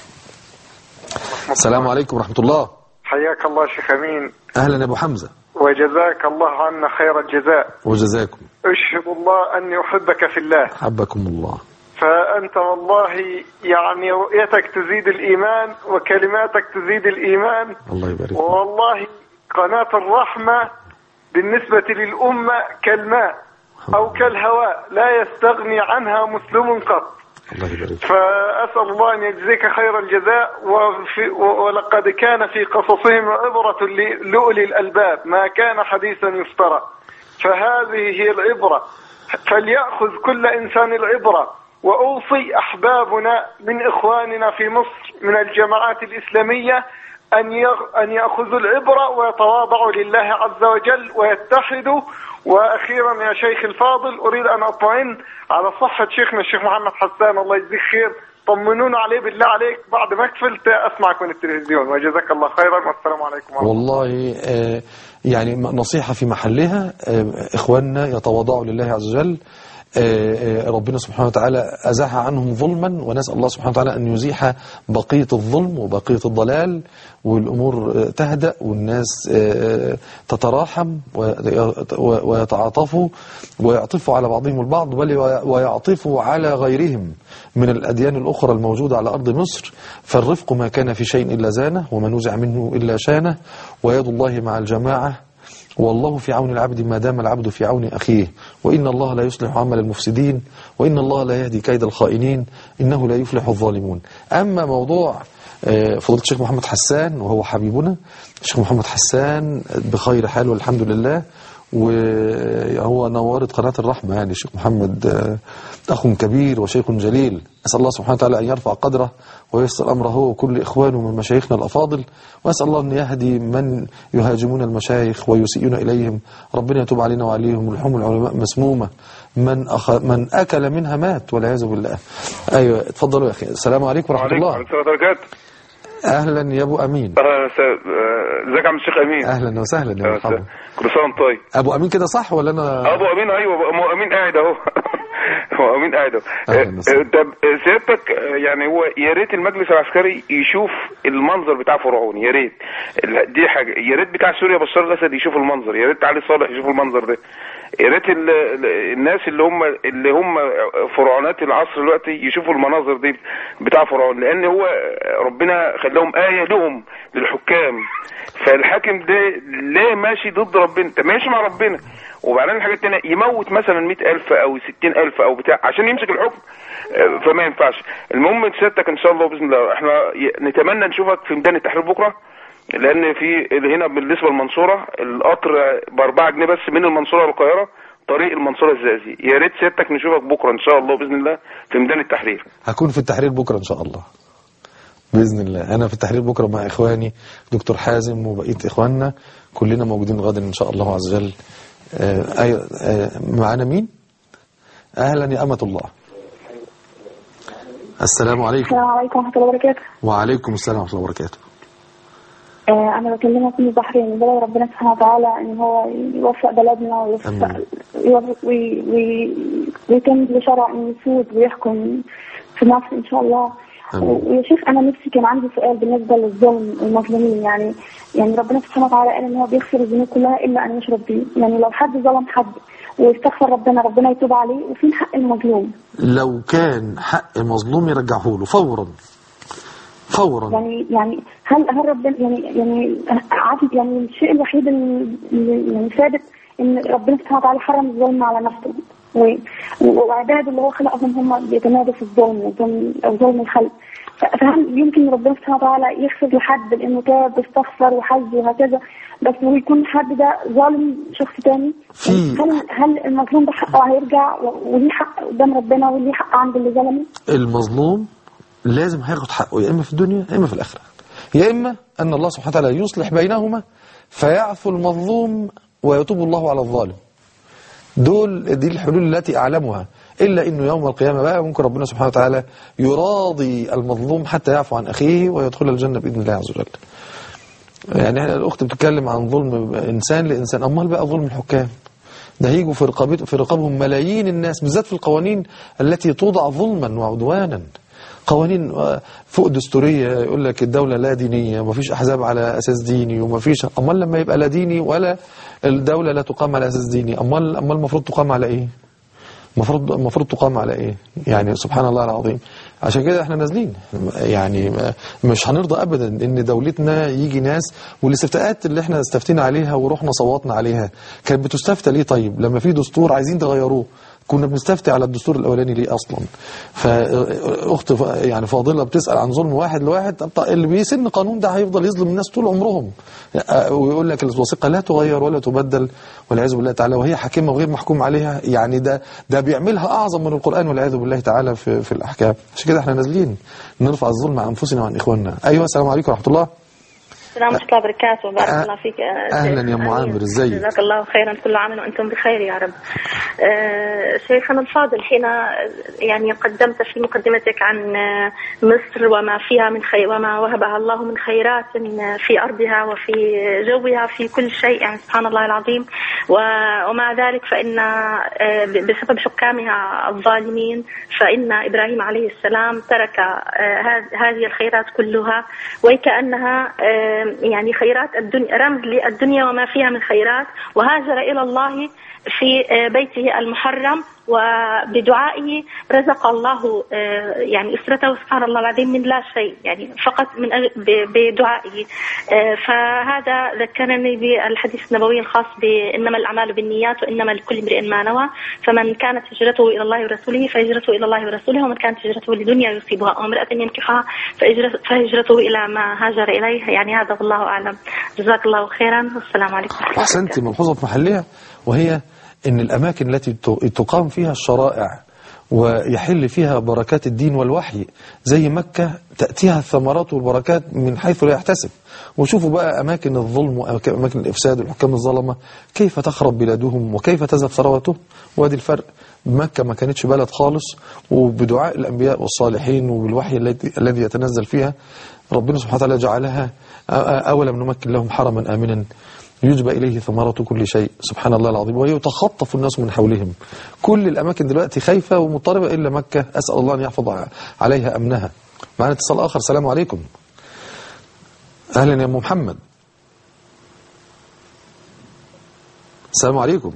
[SPEAKER 2] السلام عليكم ورحمة الله
[SPEAKER 3] حياك الله شيخ امين
[SPEAKER 2] أهلا يا أبو حمزة
[SPEAKER 3] وجزاك الله عنا خير الجزاء
[SPEAKER 2] وجزاكم
[SPEAKER 3] اشهد الله اني احبك في الله
[SPEAKER 2] حبكم الله
[SPEAKER 3] فانت والله يعني رؤيتك تزيد الايمان وكلماتك تزيد الايمان
[SPEAKER 2] الله يبارك فيك.
[SPEAKER 3] والله قناة الرحمة بالنسبة للأمة كالماء أو كالهواء لا يستغني عنها مسلم قط
[SPEAKER 2] الله يبارك فيك.
[SPEAKER 3] فأسأل الله أن يجزيك خير الجزاء وفي ولقد كان في قصصهم عبرة ل- لأولي الألباب ما كان حديثا يفترى فهذه هي العبرة فليأخذ كل إنسان العبرة وأوصي أحبابنا من إخواننا في مصر من الجماعات الإسلامية أن يغ- أن يأخذوا العبرة ويتواضعوا لله عز وجل ويتحدوا وأخيرا يا شيخ الفاضل أريد أن أطمئن على صحة شيخنا الشيخ محمد حسان الله يجزيك خير طمنونا عليه بالله عليك بعد ما قفلت أسمعك من التلفزيون وجزاك الله خيرا والسلام عليكم ورحمة الله
[SPEAKER 2] والله آه، يعني نصيحة في محلها آه، إخواننا يتواضعوا لله عز وجل آه، آه، ربنا سبحانه وتعالى أزاح عنهم ظلما ونسأل الله سبحانه وتعالى أن يزيح بقية الظلم وبقية الضلال والأمور آه، تهدأ والناس آه، تتراحم وي- ويتعاطفوا ويعطفوا على بعضهم البعض بل ويعطفوا على غيرهم من الأديان الأخرى الموجودة على أرض مصر فالرفق ما كان في شيء إلا زانه وما نزع منه إلا شانه ويد الله مع الجماعة والله في عون العبد ما دام العبد في عون أخيه وإن الله لا يصلح عمل المفسدين وإن الله لا يهدي كيد الخائنين إنه لا يفلح الظالمون أما موضوع آه، فضيلة الشيخ محمد حسان وهو حبيبنا الشيخ محمد حسان بخير حال والحمد لله وهو نورت قناة الرحمة يعني الشيخ محمد آه، أخ كبير وشيخ جليل أسأل الله سبحانه وتعالى أن يرفع قدره وييسر أمره هو وكل إخوانه من مشايخنا الأفاضل وأسأل الله أن يهدي من يهاجمون المشايخ ويسيئون إليهم ربنا يتوب علينا وعليهم لحوم العلماء مسمومة من أخ... من أكل منها مات والعياذ بالله أيوة اتفضلوا يا أخي السلام عليكم ورحمة الله
[SPEAKER 3] السلام وبركاته
[SPEAKER 2] اهلا يا ابو امين
[SPEAKER 4] اه س- آه، ازيك يا عم الشيخ امين
[SPEAKER 2] اهلا وسهلا يا
[SPEAKER 4] آه،
[SPEAKER 2] مرحبا
[SPEAKER 4] س- كل سنه وانت طيب
[SPEAKER 2] ابو امين كده صح ولا انا
[SPEAKER 4] ابو امين ايوه ابو امين قاعد اهو هو امين قاعد اهو
[SPEAKER 2] أهلاً
[SPEAKER 4] آه،
[SPEAKER 2] وسهلاً.
[SPEAKER 4] آه، طب آه، سيادتك آه، يعني هو يا ريت المجلس العسكري يشوف المنظر بتاع فرعون يا ريت ال- دي حاجه يا ريت بتاع سوريا بشار الاسد يشوف المنظر يا ريت علي صالح يشوف المنظر ده يا ريت ال- ال- الناس اللي هم اللي هم فرعونات العصر دلوقتي يشوفوا المناظر دي بتاع فرعون لان هو ربنا خلاهم ايه لهم للحكام فالحاكم ده ليه ماشي ضد ربنا انت ماشي مع ربنا وبعدين الحاجه التانية يموت مثلا 100000 او 60000 او بتاع عشان يمسك الحكم آه، فما ينفعش المهم سيادتك ان شاء الله باذن الله احنا ي- نتمنى نشوفك في ميدان التحرير بكره لان في هنا بالنسبه للمنصوره القطر ب 4 جنيه بس من المنصوره للقاهره طريق المنصوره الزقازيق يا ريت سيادتك نشوفك بكره ان شاء الله باذن الله في ميدان التحرير
[SPEAKER 2] هكون في التحرير بكره ان شاء الله باذن الله انا في التحرير بكره مع اخواني دكتور حازم وبقيه اخواننا كلنا موجودين غدا ان شاء الله عز وجل آه أي- آه معانا مين اهلا يا امه الله السلام عليكم
[SPEAKER 5] السلام عليكم ورحمة الله وبركاته
[SPEAKER 2] وعليكم السلام ورحمه الله وبركاته
[SPEAKER 5] آه أنا بكلمك من البحرين بلد ربنا سبحانه وتعالى إن هو يوفق بلدنا ويوفق
[SPEAKER 2] آمين.
[SPEAKER 5] يوفق- وي- وي- ويتم بشرع إنه يسود ويحكم في مصر إن شاء الله
[SPEAKER 2] آمين.
[SPEAKER 5] و- ويا شيخ أنا نفسي كان عندي سؤال بالنسبة للظلم والمظلومين يعني يعني ربنا سبحانه وتعالى قال إن هو بيغفر الذنوب كلها إلا أن يشرك به يعني لو حد ظلم حد واستغفر ربنا ربنا يتوب عليه وفين حق المظلوم
[SPEAKER 2] لو كان حق مظلوم يرجعه له فورا فورا
[SPEAKER 5] يعني يعني هل هل ربنا يعني يعني عارف يعني الشيء الوحيد اللي اللي يعني ثابت ان ربنا سبحانه وتعالى حرم الظلم على نفسه و- وعباده اللي هو خلقهم هم بيتمادوا في الظلم وظلم- او ظلم الخلق ف- فهل يمكن ربنا سبحانه وتعالى يغفر لحد لانه تاب واستغفر وحج وهكذا بس ويكون حد ده ظالم شخص تاني
[SPEAKER 2] في-
[SPEAKER 5] هل هل المظلوم ده حقه هيرجع و- وليه حق قدام ربنا وليه حق عند اللي ظلمه؟
[SPEAKER 2] المظلوم لازم هياخد حقه يا اما في الدنيا يا اما في الاخره يا اما ان الله سبحانه وتعالى يصلح بينهما فيعفو المظلوم ويتوب الله على الظالم دول دي الحلول التي اعلمها الا انه يوم القيامه بقى ممكن ربنا سبحانه وتعالى يراضي المظلوم حتى يعفو عن اخيه ويدخل الجنه باذن الله عز وجل يعني احنا الاخت بتتكلم عن ظلم انسان لانسان امال بقى ظلم الحكام ده هيجوا في رقابت في رقابهم ملايين الناس بالذات في القوانين التي توضع ظلما وعدوانا قوانين آه، فوق دستورية يقول لك الدولة لا دينية ومفيش أحزاب على أساس ديني ومفيش أمال لما يبقى لا ديني ولا الدولة لا تقام على أساس ديني أمال أمال المفروض تقام على إيه؟ المفروض المفروض تقام على ايه يعني سبحان الله العظيم عشان كده احنا نازلين يعني ما- مش هنرضى ابدا ان دولتنا يجي ناس والاستفتاءات اللي احنا استفتينا عليها ورحنا صوتنا عليها كانت بتستفتى ليه طيب لما في دستور عايزين تغيروه كنا بنستفتي على الدستور الاولاني ليه اصلا فاخت ف- يعني فاضله بتسال عن ظلم واحد لواحد طب اللي بيسن قانون ده هيفضل يظلم الناس طول عمرهم ويقول لك الوثيقه لا تغير ولا تبدل والعياذ بالله تعالى وهي حاكمه وغير محكوم عليها يعني ده ده بيعملها اعظم من القران والعياذ بالله تعالى في في الاحكام عشان كده احنا نازلين نرفع الظلم عن انفسنا وعن اخواننا ايوه السلام عليكم ورحمه الله
[SPEAKER 6] السلام ورحمة الله وبركاته بارك
[SPEAKER 2] أه-
[SPEAKER 6] الله فيك
[SPEAKER 2] أهلاً يا أم عامر، إزيك؟
[SPEAKER 6] جزاك الله خيرا كل عام وأنتم بخير يا رب آه، شيخنا الفاضل حين يعني قدمت في مقدمتك عن آه، مصر وما فيها من خير وما وهبها الله من خيرات آه، في أرضها وفي جوها في كل شيء يعني سبحان الله العظيم و- ومع ذلك فإن آه، ب- بسبب حكامها الظالمين فإن إبراهيم عليه السلام ترك آه، هذ- هذه الخيرات كلها وكأنها آه، يعني خيرات الدنيا رمز للدنيا وما فيها من خيرات وهاجر إلى الله في آه، بيته المحرم وبدعائه رزق الله آه، يعني أسرته سبحان الله العظيم من لا شيء يعني فقط من أجل ب- بدعائه آه، فهذا ذكرني بالحديث النبوي الخاص بإنما الأعمال بالنيات وإنما لكل امرئ ما نوى فمن كانت هجرته إلى الله ورسوله فهجرته إلى الله ورسوله ومن كانت هجرته لدنيا يصيبها أو امرأة ينكحها فهجر- فهجرته إلى ما هاجر إليه يعني هذا والله أعلم جزاك الله خيرا والسلام عليكم ورحمة الله
[SPEAKER 2] احسنت ملحوظه في محلها وهي ان الاماكن التي ت- تقام فيها الشرائع ويحل فيها بركات الدين والوحي زي مكة تأتيها الثمرات والبركات من حيث لا يحتسب وشوفوا بقى أماكن الظلم وأماكن الإفساد والحكام الظلمة كيف تخرب بلادهم وكيف تذهب ثروتهم وادي الفرق مكة ما كانتش بلد خالص وبدعاء الأنبياء والصالحين وبالوحي الذي الذي يتنزل فيها ربنا سبحانه وتعالى جعلها أ- أ- أولم نمكن لهم حرما آمنا يجبى إليه ثمرات كل شيء سبحان الله العظيم ويتخطف الناس من حولهم كل الأماكن دلوقتي خايفة ومضطربة إلا مكة أسأل الله أن يحفظ ع- عليها أمنها معنا اتصال آخر السلام عليكم أهلا يا أم محمد السلام عليكم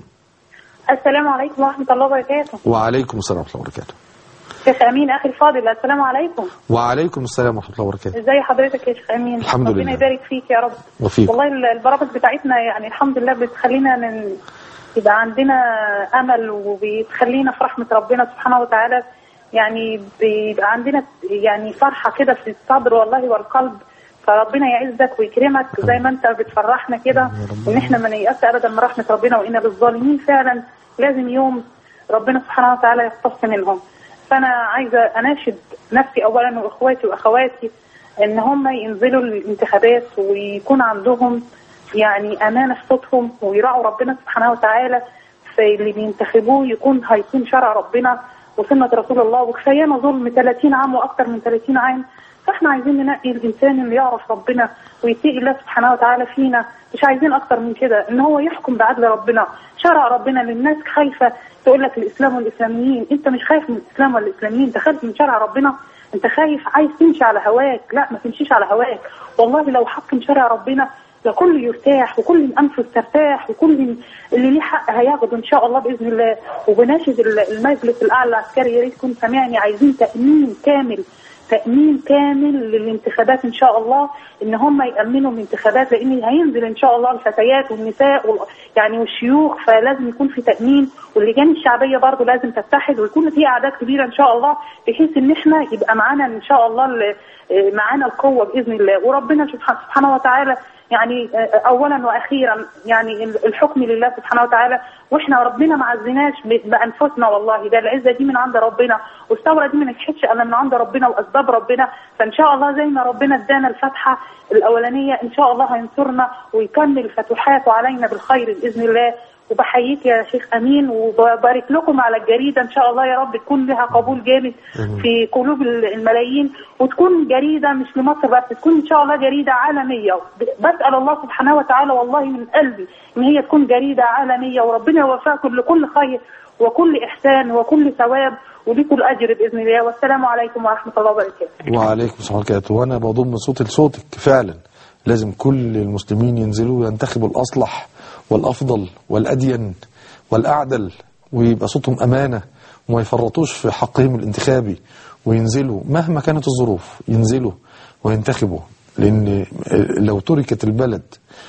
[SPEAKER 5] السلام عليكم ورحمة الله وبركاته
[SPEAKER 2] وعليكم السلام ورحمة الله وبركاته
[SPEAKER 5] شيخ أمين أخي الفاضل السلام عليكم
[SPEAKER 2] وعليكم السلام ورحمة الله وبركاته
[SPEAKER 5] ازي حضرتك يا شيخ أمين
[SPEAKER 2] الحمد
[SPEAKER 5] ربنا
[SPEAKER 2] لله.
[SPEAKER 5] يبارك فيك يا رب
[SPEAKER 2] وفيك
[SPEAKER 5] والله ال- البرامج بتاعتنا يعني الحمد لله بتخلينا من يبقى عندنا أمل وبتخلينا في رحمة ربنا سبحانه وتعالى يعني بيبقى عندنا يعني فرحة كده في الصدر والله والقلب فربنا يعزك ويكرمك زي ما انت بتفرحنا كده ان احنا ما نيأس ابدا من رحمة ربنا وان للظالمين فعلا لازم يوم ربنا سبحانه وتعالى يقتص منهم فانا عايزه اناشد نفسي اولا واخواتي واخواتي ان هم ينزلوا الانتخابات ويكون عندهم يعني امانه في صوتهم ويراعوا ربنا سبحانه وتعالى في اللي بينتخبوه يكون هيكون شرع ربنا وسنه رسول الله وكفايانا ظلم 30 عام واكثر من 30 عام فاحنا عايزين ننقي الانسان اللي يعرف ربنا ويتقي الله سبحانه وتعالى فينا مش عايزين اكتر من كده ان هو يحكم بعدل ربنا شرع ربنا للناس خايفه تقول لك الاسلام والاسلاميين انت مش خايف من الاسلام والاسلاميين انت خايف من شرع ربنا انت خايف عايز تمشي على هواك لا ما تمشيش على هواك والله لو حكم شرع ربنا لكل يرتاح وكل الانفس ترتاح وكل اللي ليه حق هياخده ان شاء الله باذن الله وبناشد المجلس الاعلى العسكري يا ريت يكون سامعني عايزين تامين كامل تامين كامل للانتخابات ان شاء الله ان هم يامنوا الانتخابات لان هينزل ان شاء الله الفتيات والنساء وال... يعني والشيوخ فلازم يكون في تامين واللجان الشعبيه برضه لازم تتحد ويكون في اعداد كبيره ان شاء الله بحيث ان احنا يبقى معانا ان شاء الله ال- معانا القوه باذن الله وربنا سبحانه سبحانه وتعالى يعني اولا واخيرا يعني الحكم لله سبحانه وتعالى واحنا ربنا ما عزناش ب- بانفسنا والله ده العزه دي من عند ربنا والثوره دي ما نجحتش الا من عند ربنا واسباب ربنا فان شاء الله زي ما ربنا ادانا الفتحه الاولانيه ان شاء الله هينصرنا ويكمل فتوحاته علينا بالخير باذن الله وبحييك يا شيخ امين وببارك لكم على الجريده ان شاء الله يا رب تكون لها قبول جامد في قلوب الملايين وتكون جريده مش لمصر بس تكون ان شاء الله جريده عالميه بسال الله سبحانه وتعالى والله من قلبي ان هي تكون جريده عالميه وربنا يوفقكم لكل خير وكل احسان وكل ثواب ولكم الاجر باذن الله والسلام عليكم ورحمه الله وبركاته
[SPEAKER 2] وعليكم السلام ورحمة الله وبركاته وأنا بضم صوتي لصوتك فعلا لازم كل المسلمين ينزلوا ينتخبوا الأصلح والأفضل والأدين والأعدل ويبقى صوتهم أمانة وما يفرطوش في حقهم الانتخابي وينزلوا مهما كانت الظروف ينزلوا وينتخبوا لأن لو تركت البلد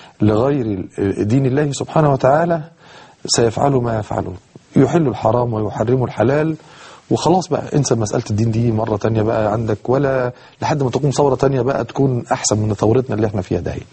[SPEAKER 2] لغير دين الله سبحانه وتعالى سيفعلوا ما يفعلون يحلوا الحرام ويحرموا الحلال وخلاص بقى انسى مسألة الدين دي مرة تانية بقى عندك ولا لحد ما تقوم ثورة تانية بقى تكون أحسن من ثورتنا اللي احنا فيها ده هي.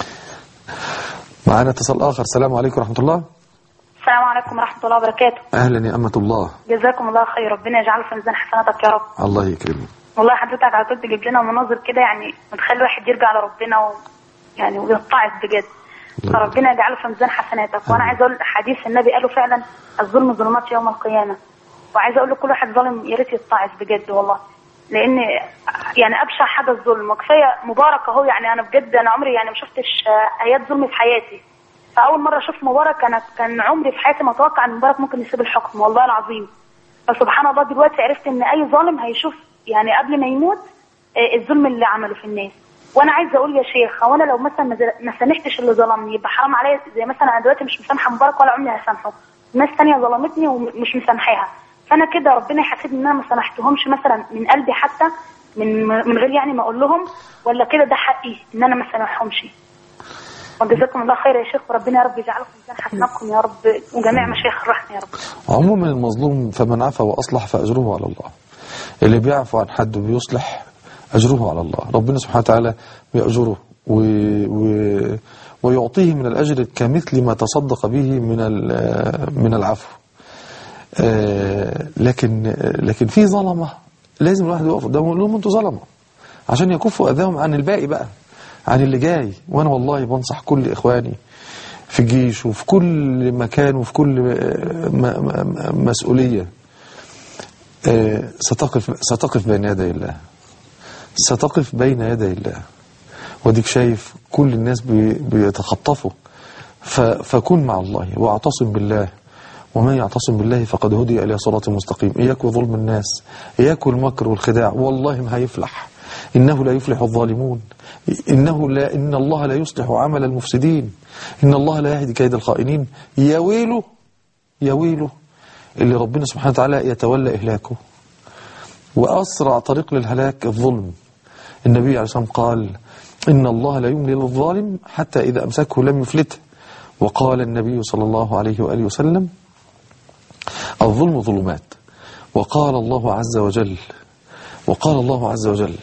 [SPEAKER 2] معانا اتصال آخر السلام عليكم ورحمة الله
[SPEAKER 5] السلام عليكم ورحمه الله وبركاته
[SPEAKER 2] أهلا يا أمة الله
[SPEAKER 5] جزاكم الله خير ربنا يجعله في ميزان حسناتك يا رب
[SPEAKER 2] الله يكرمك
[SPEAKER 5] والله حضرتك على طول تجيب لنا مناظر كده يعني بتخلي الواحد يرجع لربنا و... يعني ويتعظ بجد فربنا يجعله في ميزان حسناتك وانا عايزه اقول حديث النبي قاله فعلا الظلم ظلمات يوم القيامه وعايزه اقول لكل واحد ظالم يا ريت يتعظ بجد والله لان يعني ابشع حاجه الظلم وكفايه مبارك اهو يعني انا بجد انا عمري يعني ما شفتش آه، ايات ظلم في حياتي فاول مره اشوف مبارك انا كان عمري في حياتي ما اتوقع ان مبارك ممكن يسيب الحكم والله العظيم فسبحان الله دلوقتي عرفت ان اي ظالم هيشوف يعني قبل ما يموت آه، الظلم اللي عمله في الناس وانا عايزه اقول يا شيخ هو انا لو مثلا ما ز- ما سامحتش اللي ظلمني يبقى حرام عليا زي مثلا انا دلوقتي مش مسامحه مبارك ولا عمري هسامحه ناس تانية ظلمتني ومش مسامحاها فانا كده ربنا يحاسبني ان انا ما سامحتهمش مثلا من قلبي حتى من من غير يعني ما اقول لهم ولا كده ده حقي ان انا ما سامحهمش وجزاكم الله خير يا شيخ وربنا يا رب يجعله في ميزان حسناتكم يا رب وجميع مشايخ الرحمه يا رب
[SPEAKER 2] عموما المظلوم فمن عفا وأصلح فأجره على الله اللي بيعفو عن حد وبيصلح أجره على الله ربنا سبحانه وتعالى بيأجره و... و... ويعطيه من الأجر كمثل ما تصدق به من ال... من العفو آه، لكن لكن في ظلمه لازم الواحد يقف قدامهم ويقول لهم انتوا ظلمه عشان يكفوا اذاهم عن الباقي بقى عن اللي جاي وانا والله بنصح كل اخواني في الجيش وفي كل مكان وفي كل آه، م- م- مسؤوليه آه، ستقف ستقف بين يدي الله ستقف بين يدي الله وديك شايف كل الناس بي- بيتخطفوا ف- فكن مع الله واعتصم بالله ومن يعتصم بالله فقد هدي إلى صراط مستقيم إياك وظلم الناس إياك المكر والخداع والله ما هيفلح إنه لا يفلح الظالمون إنه لا إن الله لا يصلح عمل المفسدين إن الله لا يهدي كيد الخائنين يا ويله يا ويله اللي ربنا سبحانه وتعالى يتولى إهلاكه وأسرع طريق للهلاك الظلم النبي عليه الصلاة والسلام قال إن الله لا يملي للظالم حتى إذا أمسكه لم يفلته وقال النبي صلى الله عليه وآله وسلم الظلم ظلمات وقال الله عز وجل وقال الله عز وجل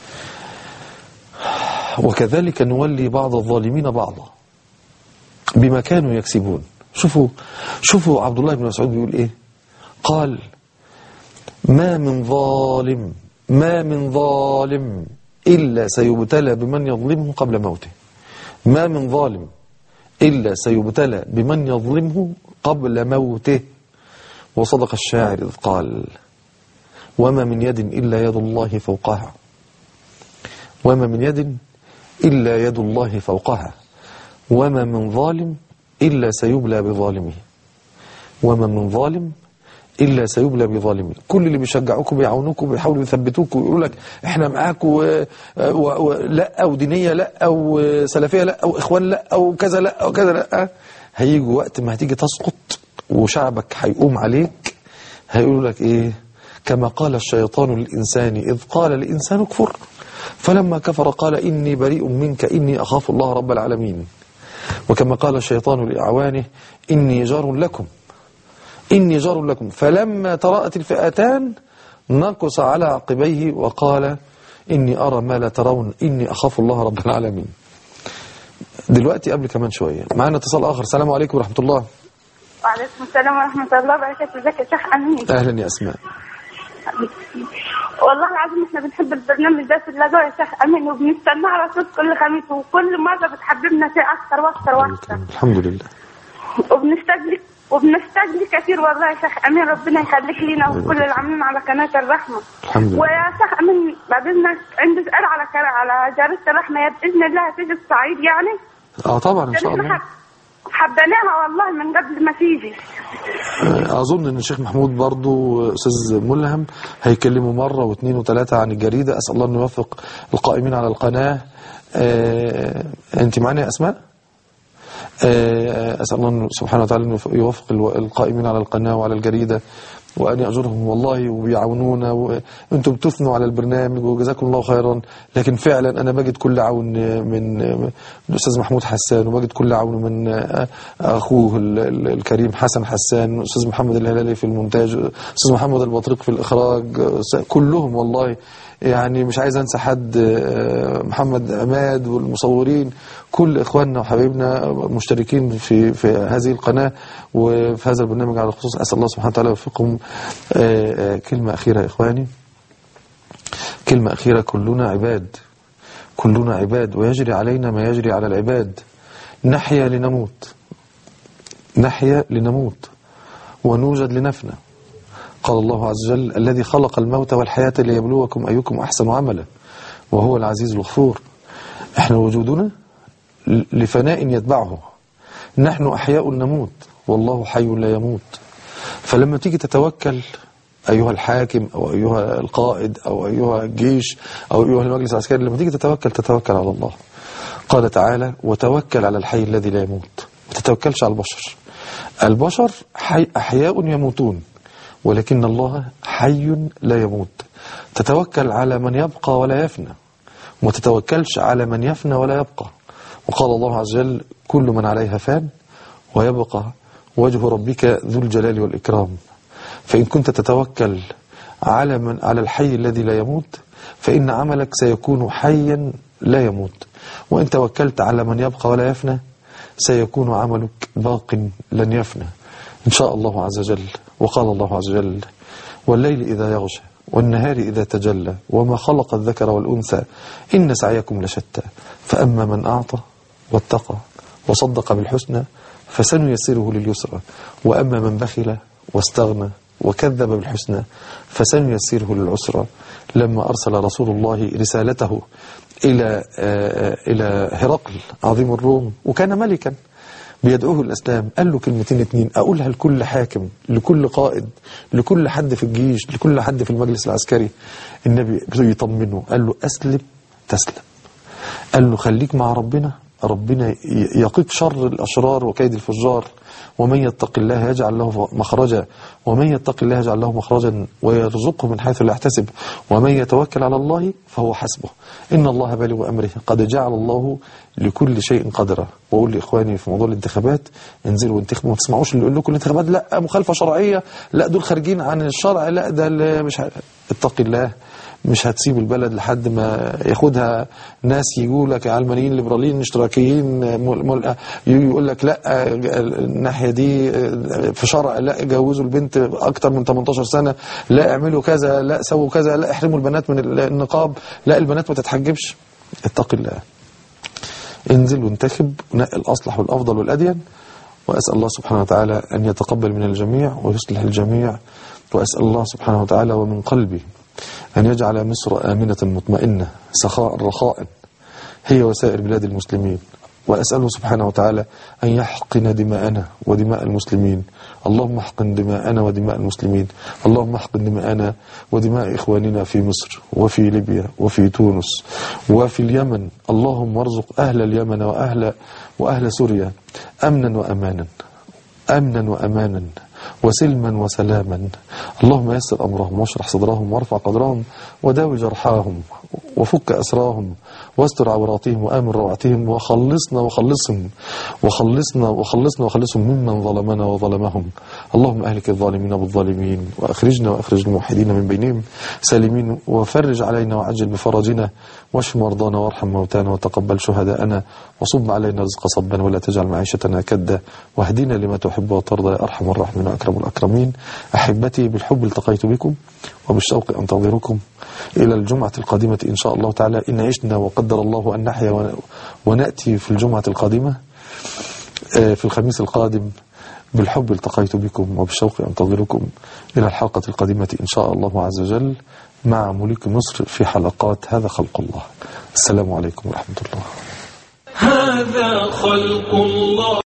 [SPEAKER 2] وكذلك نولي بعض الظالمين بعضا بما كانوا يكسبون شوفوا شوفوا عبد الله بن مسعود بيقول ايه قال ما من ظالم ما من ظالم إلا سيبتلى بمن يظلمه قبل موته ما من ظالم إلا سيبتلى بمن يظلمه قبل موته وصدق الشاعر إذ قال وما من يد إلا يد الله فوقها وما من يد إلا يد الله فوقها وما من ظالم إلا سيبلى بظالمه وما من ظالم إلا سيبلى بظالمه كل اللي بيشجعوكم بيعاونوكم بيحاولوا يثبتوكم ويقولوا لك احنا معاك و... و... و... لا او دينيه لا او سلفيه لا او اخوان لا او كذا لا او كذا لا هيجوا وقت ما هتيجي تسقط وشعبك هيقوم عليك هيقولوا لك ايه كما قال الشيطان للإنسان إذ قال الإنسان كفر فلما كفر قال إني بريء منك إني أخاف الله رب العالمين وكما قال الشيطان لأعوانه إني جار لكم إني جار لكم فلما تراءت الفئتان نقص على عقبيه وقال إني أرى ما لا ترون إني أخاف الله رب العالمين دلوقتي قبل كمان شوية معنا اتصال آخر السلام عليكم ورحمة الله
[SPEAKER 5] وعليكم السلام ورحمة الله وبركاته ازيك يا شيخ أمين
[SPEAKER 2] أهلا يا أسماء
[SPEAKER 5] والله العظيم احنا بنحب البرنامج ده في اللجوء يا شيخ أمين وبنستناه على طول كل خميس وكل مرة بتحببنا فيه أكتر وأكتر وأكتر
[SPEAKER 2] الحمد لله
[SPEAKER 5] وبنستجلك وبنستجلك كثير والله يا شيخ أمين ربنا يخليك لينا وكل العاملين على قناة الرحمة
[SPEAKER 2] الحمد لله
[SPEAKER 5] ويا شيخ أمين بعد إذنك عندي سؤال على كر- على جارية الرحمة يا بإذن الله هتيجي الصعيد يعني
[SPEAKER 2] اه طبعا ان شاء
[SPEAKER 5] لأن
[SPEAKER 2] الله
[SPEAKER 5] احنا حب- حبيناها والله من قبل ما تيجي
[SPEAKER 2] اظن ان الشيخ محمود برضو استاذ ملهم هيكلموا مره واثنين وثلاثه عن الجريده اسال الله انه يوفق القائمين على القناه آه، انت معانا يا اسماء آه، اسال الله انه سبحانه وتعالى انه يوفق الو- القائمين على القناه وعلى الجريده وان ياجرهم والله وبيعاونونا وانتم بتثنوا على البرنامج وجزاكم الله خيرا لكن فعلا انا بجد كل عون من من الاستاذ محمود حسان وبجد كل عون من اخوه ال- ال- الكريم حسن حسان الاستاذ محمد الهلالي في المونتاج الاستاذ محمد البطريق في الاخراج أستاذ- كلهم والله يعني مش عايز انسى حد آه، محمد عماد والمصورين كل اخواننا وحبايبنا مشتركين في في هذه القناه وفي هذا البرنامج على الخصوص اسال الله سبحانه وتعالى يوفقهم آه، آه، كلمه اخيره يا اخواني كلمه اخيره كلنا عباد كلنا عباد ويجري علينا ما يجري على العباد نحيا لنموت نحيا لنموت ونوجد لنفنى قال الله عز وجل الذي خلق الموت والحياة ليبلوكم أيكم أحسن عملا وهو العزيز الغفور احنا وجودنا ل- لفناء يتبعه نحن أحياء نموت والله حي لا يموت فلما تيجي تتوكل أيها الحاكم أو أيها القائد أو أيها الجيش أو أيها المجلس العسكري لما تيجي تتوكل تتوكل على الله قال تعالى وتوكل على الحي الذي لا يموت ما تتوكلش على البشر البشر حي أحياء يموتون ولكن الله حي لا يموت تتوكل على من يبقى ولا يفنى وما تتوكلش على من يفنى ولا يبقى وقال الله عز وجل كل من عليها فان ويبقى وجه ربك ذو الجلال والإكرام فإن كنت تتوكل على من على الحي الذي لا يموت فإن عملك سيكون حيا لا يموت وإن توكلت على من يبقى ولا يفنى سيكون عملك باق لن يفنى إن شاء الله عز وجل وقال الله عز وجل والليل إذا يغشى والنهار إذا تجلى وما خلق الذكر والأنثى إن سعيكم لشتى فأما من أعطى واتقى وصدق بالحسنى فسنيسره لليسرى وأما من بخل واستغنى وكذب بالحسنى فسنيسره للعسرى لما أرسل رسول الله رسالته إلى آه، إلى هرقل عظيم الروم وكان ملكا بيدعوه الإسلام قال له كلمتين اتنين أقولها لكل حاكم لكل قائد لكل حد في الجيش لكل حد في المجلس العسكري النبي يطمنه قال له أسلم تسلم قال له خليك مع ربنا ربنا ي- يقيك شر الأشرار وكيد الفجار ومن يتق الله يجعل له مخرجا ومن يتق الله يجعل له مخرجا ويرزقه من حيث لا يحتسب ومن يتوكل على الله فهو حسبه إن الله بالغ أمره قد جعل الله لكل شيء قدرا وأقول لإخواني في موضوع الانتخابات انزلوا وانتخبوا ما تسمعوش اللي يقول لكم الانتخابات لا مخالفة شرعية لا دول خارجين عن الشرع لا ده اللي مش ع- اتق الله مش هتسيب البلد لحد ما ياخدها ناس يجوا لك علمانيين ليبراليين اشتراكيين مل- مل- يجي يقول لك لا الناحيه دي في شرع لا جوزوا البنت اكتر من 18 سنه لا اعملوا كذا لا سووا كذا لا احرموا البنات من النقاب لا البنات ما تتحجبش اتق الله انزل وانتخب ونقي الاصلح والافضل والادين واسال الله سبحانه وتعالى ان يتقبل من الجميع ويصلح الجميع واسال الله سبحانه وتعالى ومن قلبي أن يجعل مصر آمنة مطمئنة سخاء رخاء هي وسائر بلاد المسلمين وأسأله سبحانه وتعالى أن يحقن دماءنا ودماء المسلمين اللهم احقن دماءنا ودماء المسلمين اللهم احقن دماءنا ودماء إخواننا في مصر وفي ليبيا وفي تونس وفي اليمن اللهم ارزق أهل اليمن وأهل, وأهل سوريا أمنا وأمانا أمنا وأمانا وسلما وسلاما اللهم يسر أمرهم واشرح صدرهم وارفع قدرهم وداوي جرحاهم وفك أسراهم واستر عوراتهم وآمن روعتهم وخلصنا وخلصهم وخلصنا وخلصنا وخلصهم ممن ظلمنا وظلمهم اللهم أهلك الظالمين بالظالمين وأخرجنا وأخرج الموحدين من بينهم سالمين وفرج علينا وعجل بفرجنا واشف مرضانا وارحم موتانا وتقبل شهداءنا وصب علينا رزق صبا ولا تجعل معيشتنا كدا واهدنا لما تحب وترضى يا أرحم الراحمين وأكرم الأكرمين أحبتي بالحب التقيت بكم وبالشوق أنتظركم إلى الجمعة القادمة إن شاء الله تعالى إن عشنا وقدر الله أن نحيا ون- ونأتي في الجمعة القادمة آه، في الخميس القادم بالحب التقيت بكم وبالشوق أنتظركم إلى الحلقة القادمة إن شاء الله عز وجل مع ملوك مصر في حلقات هذا خلق الله السلام عليكم ورحمة الله
[SPEAKER 1] هذا خلق الله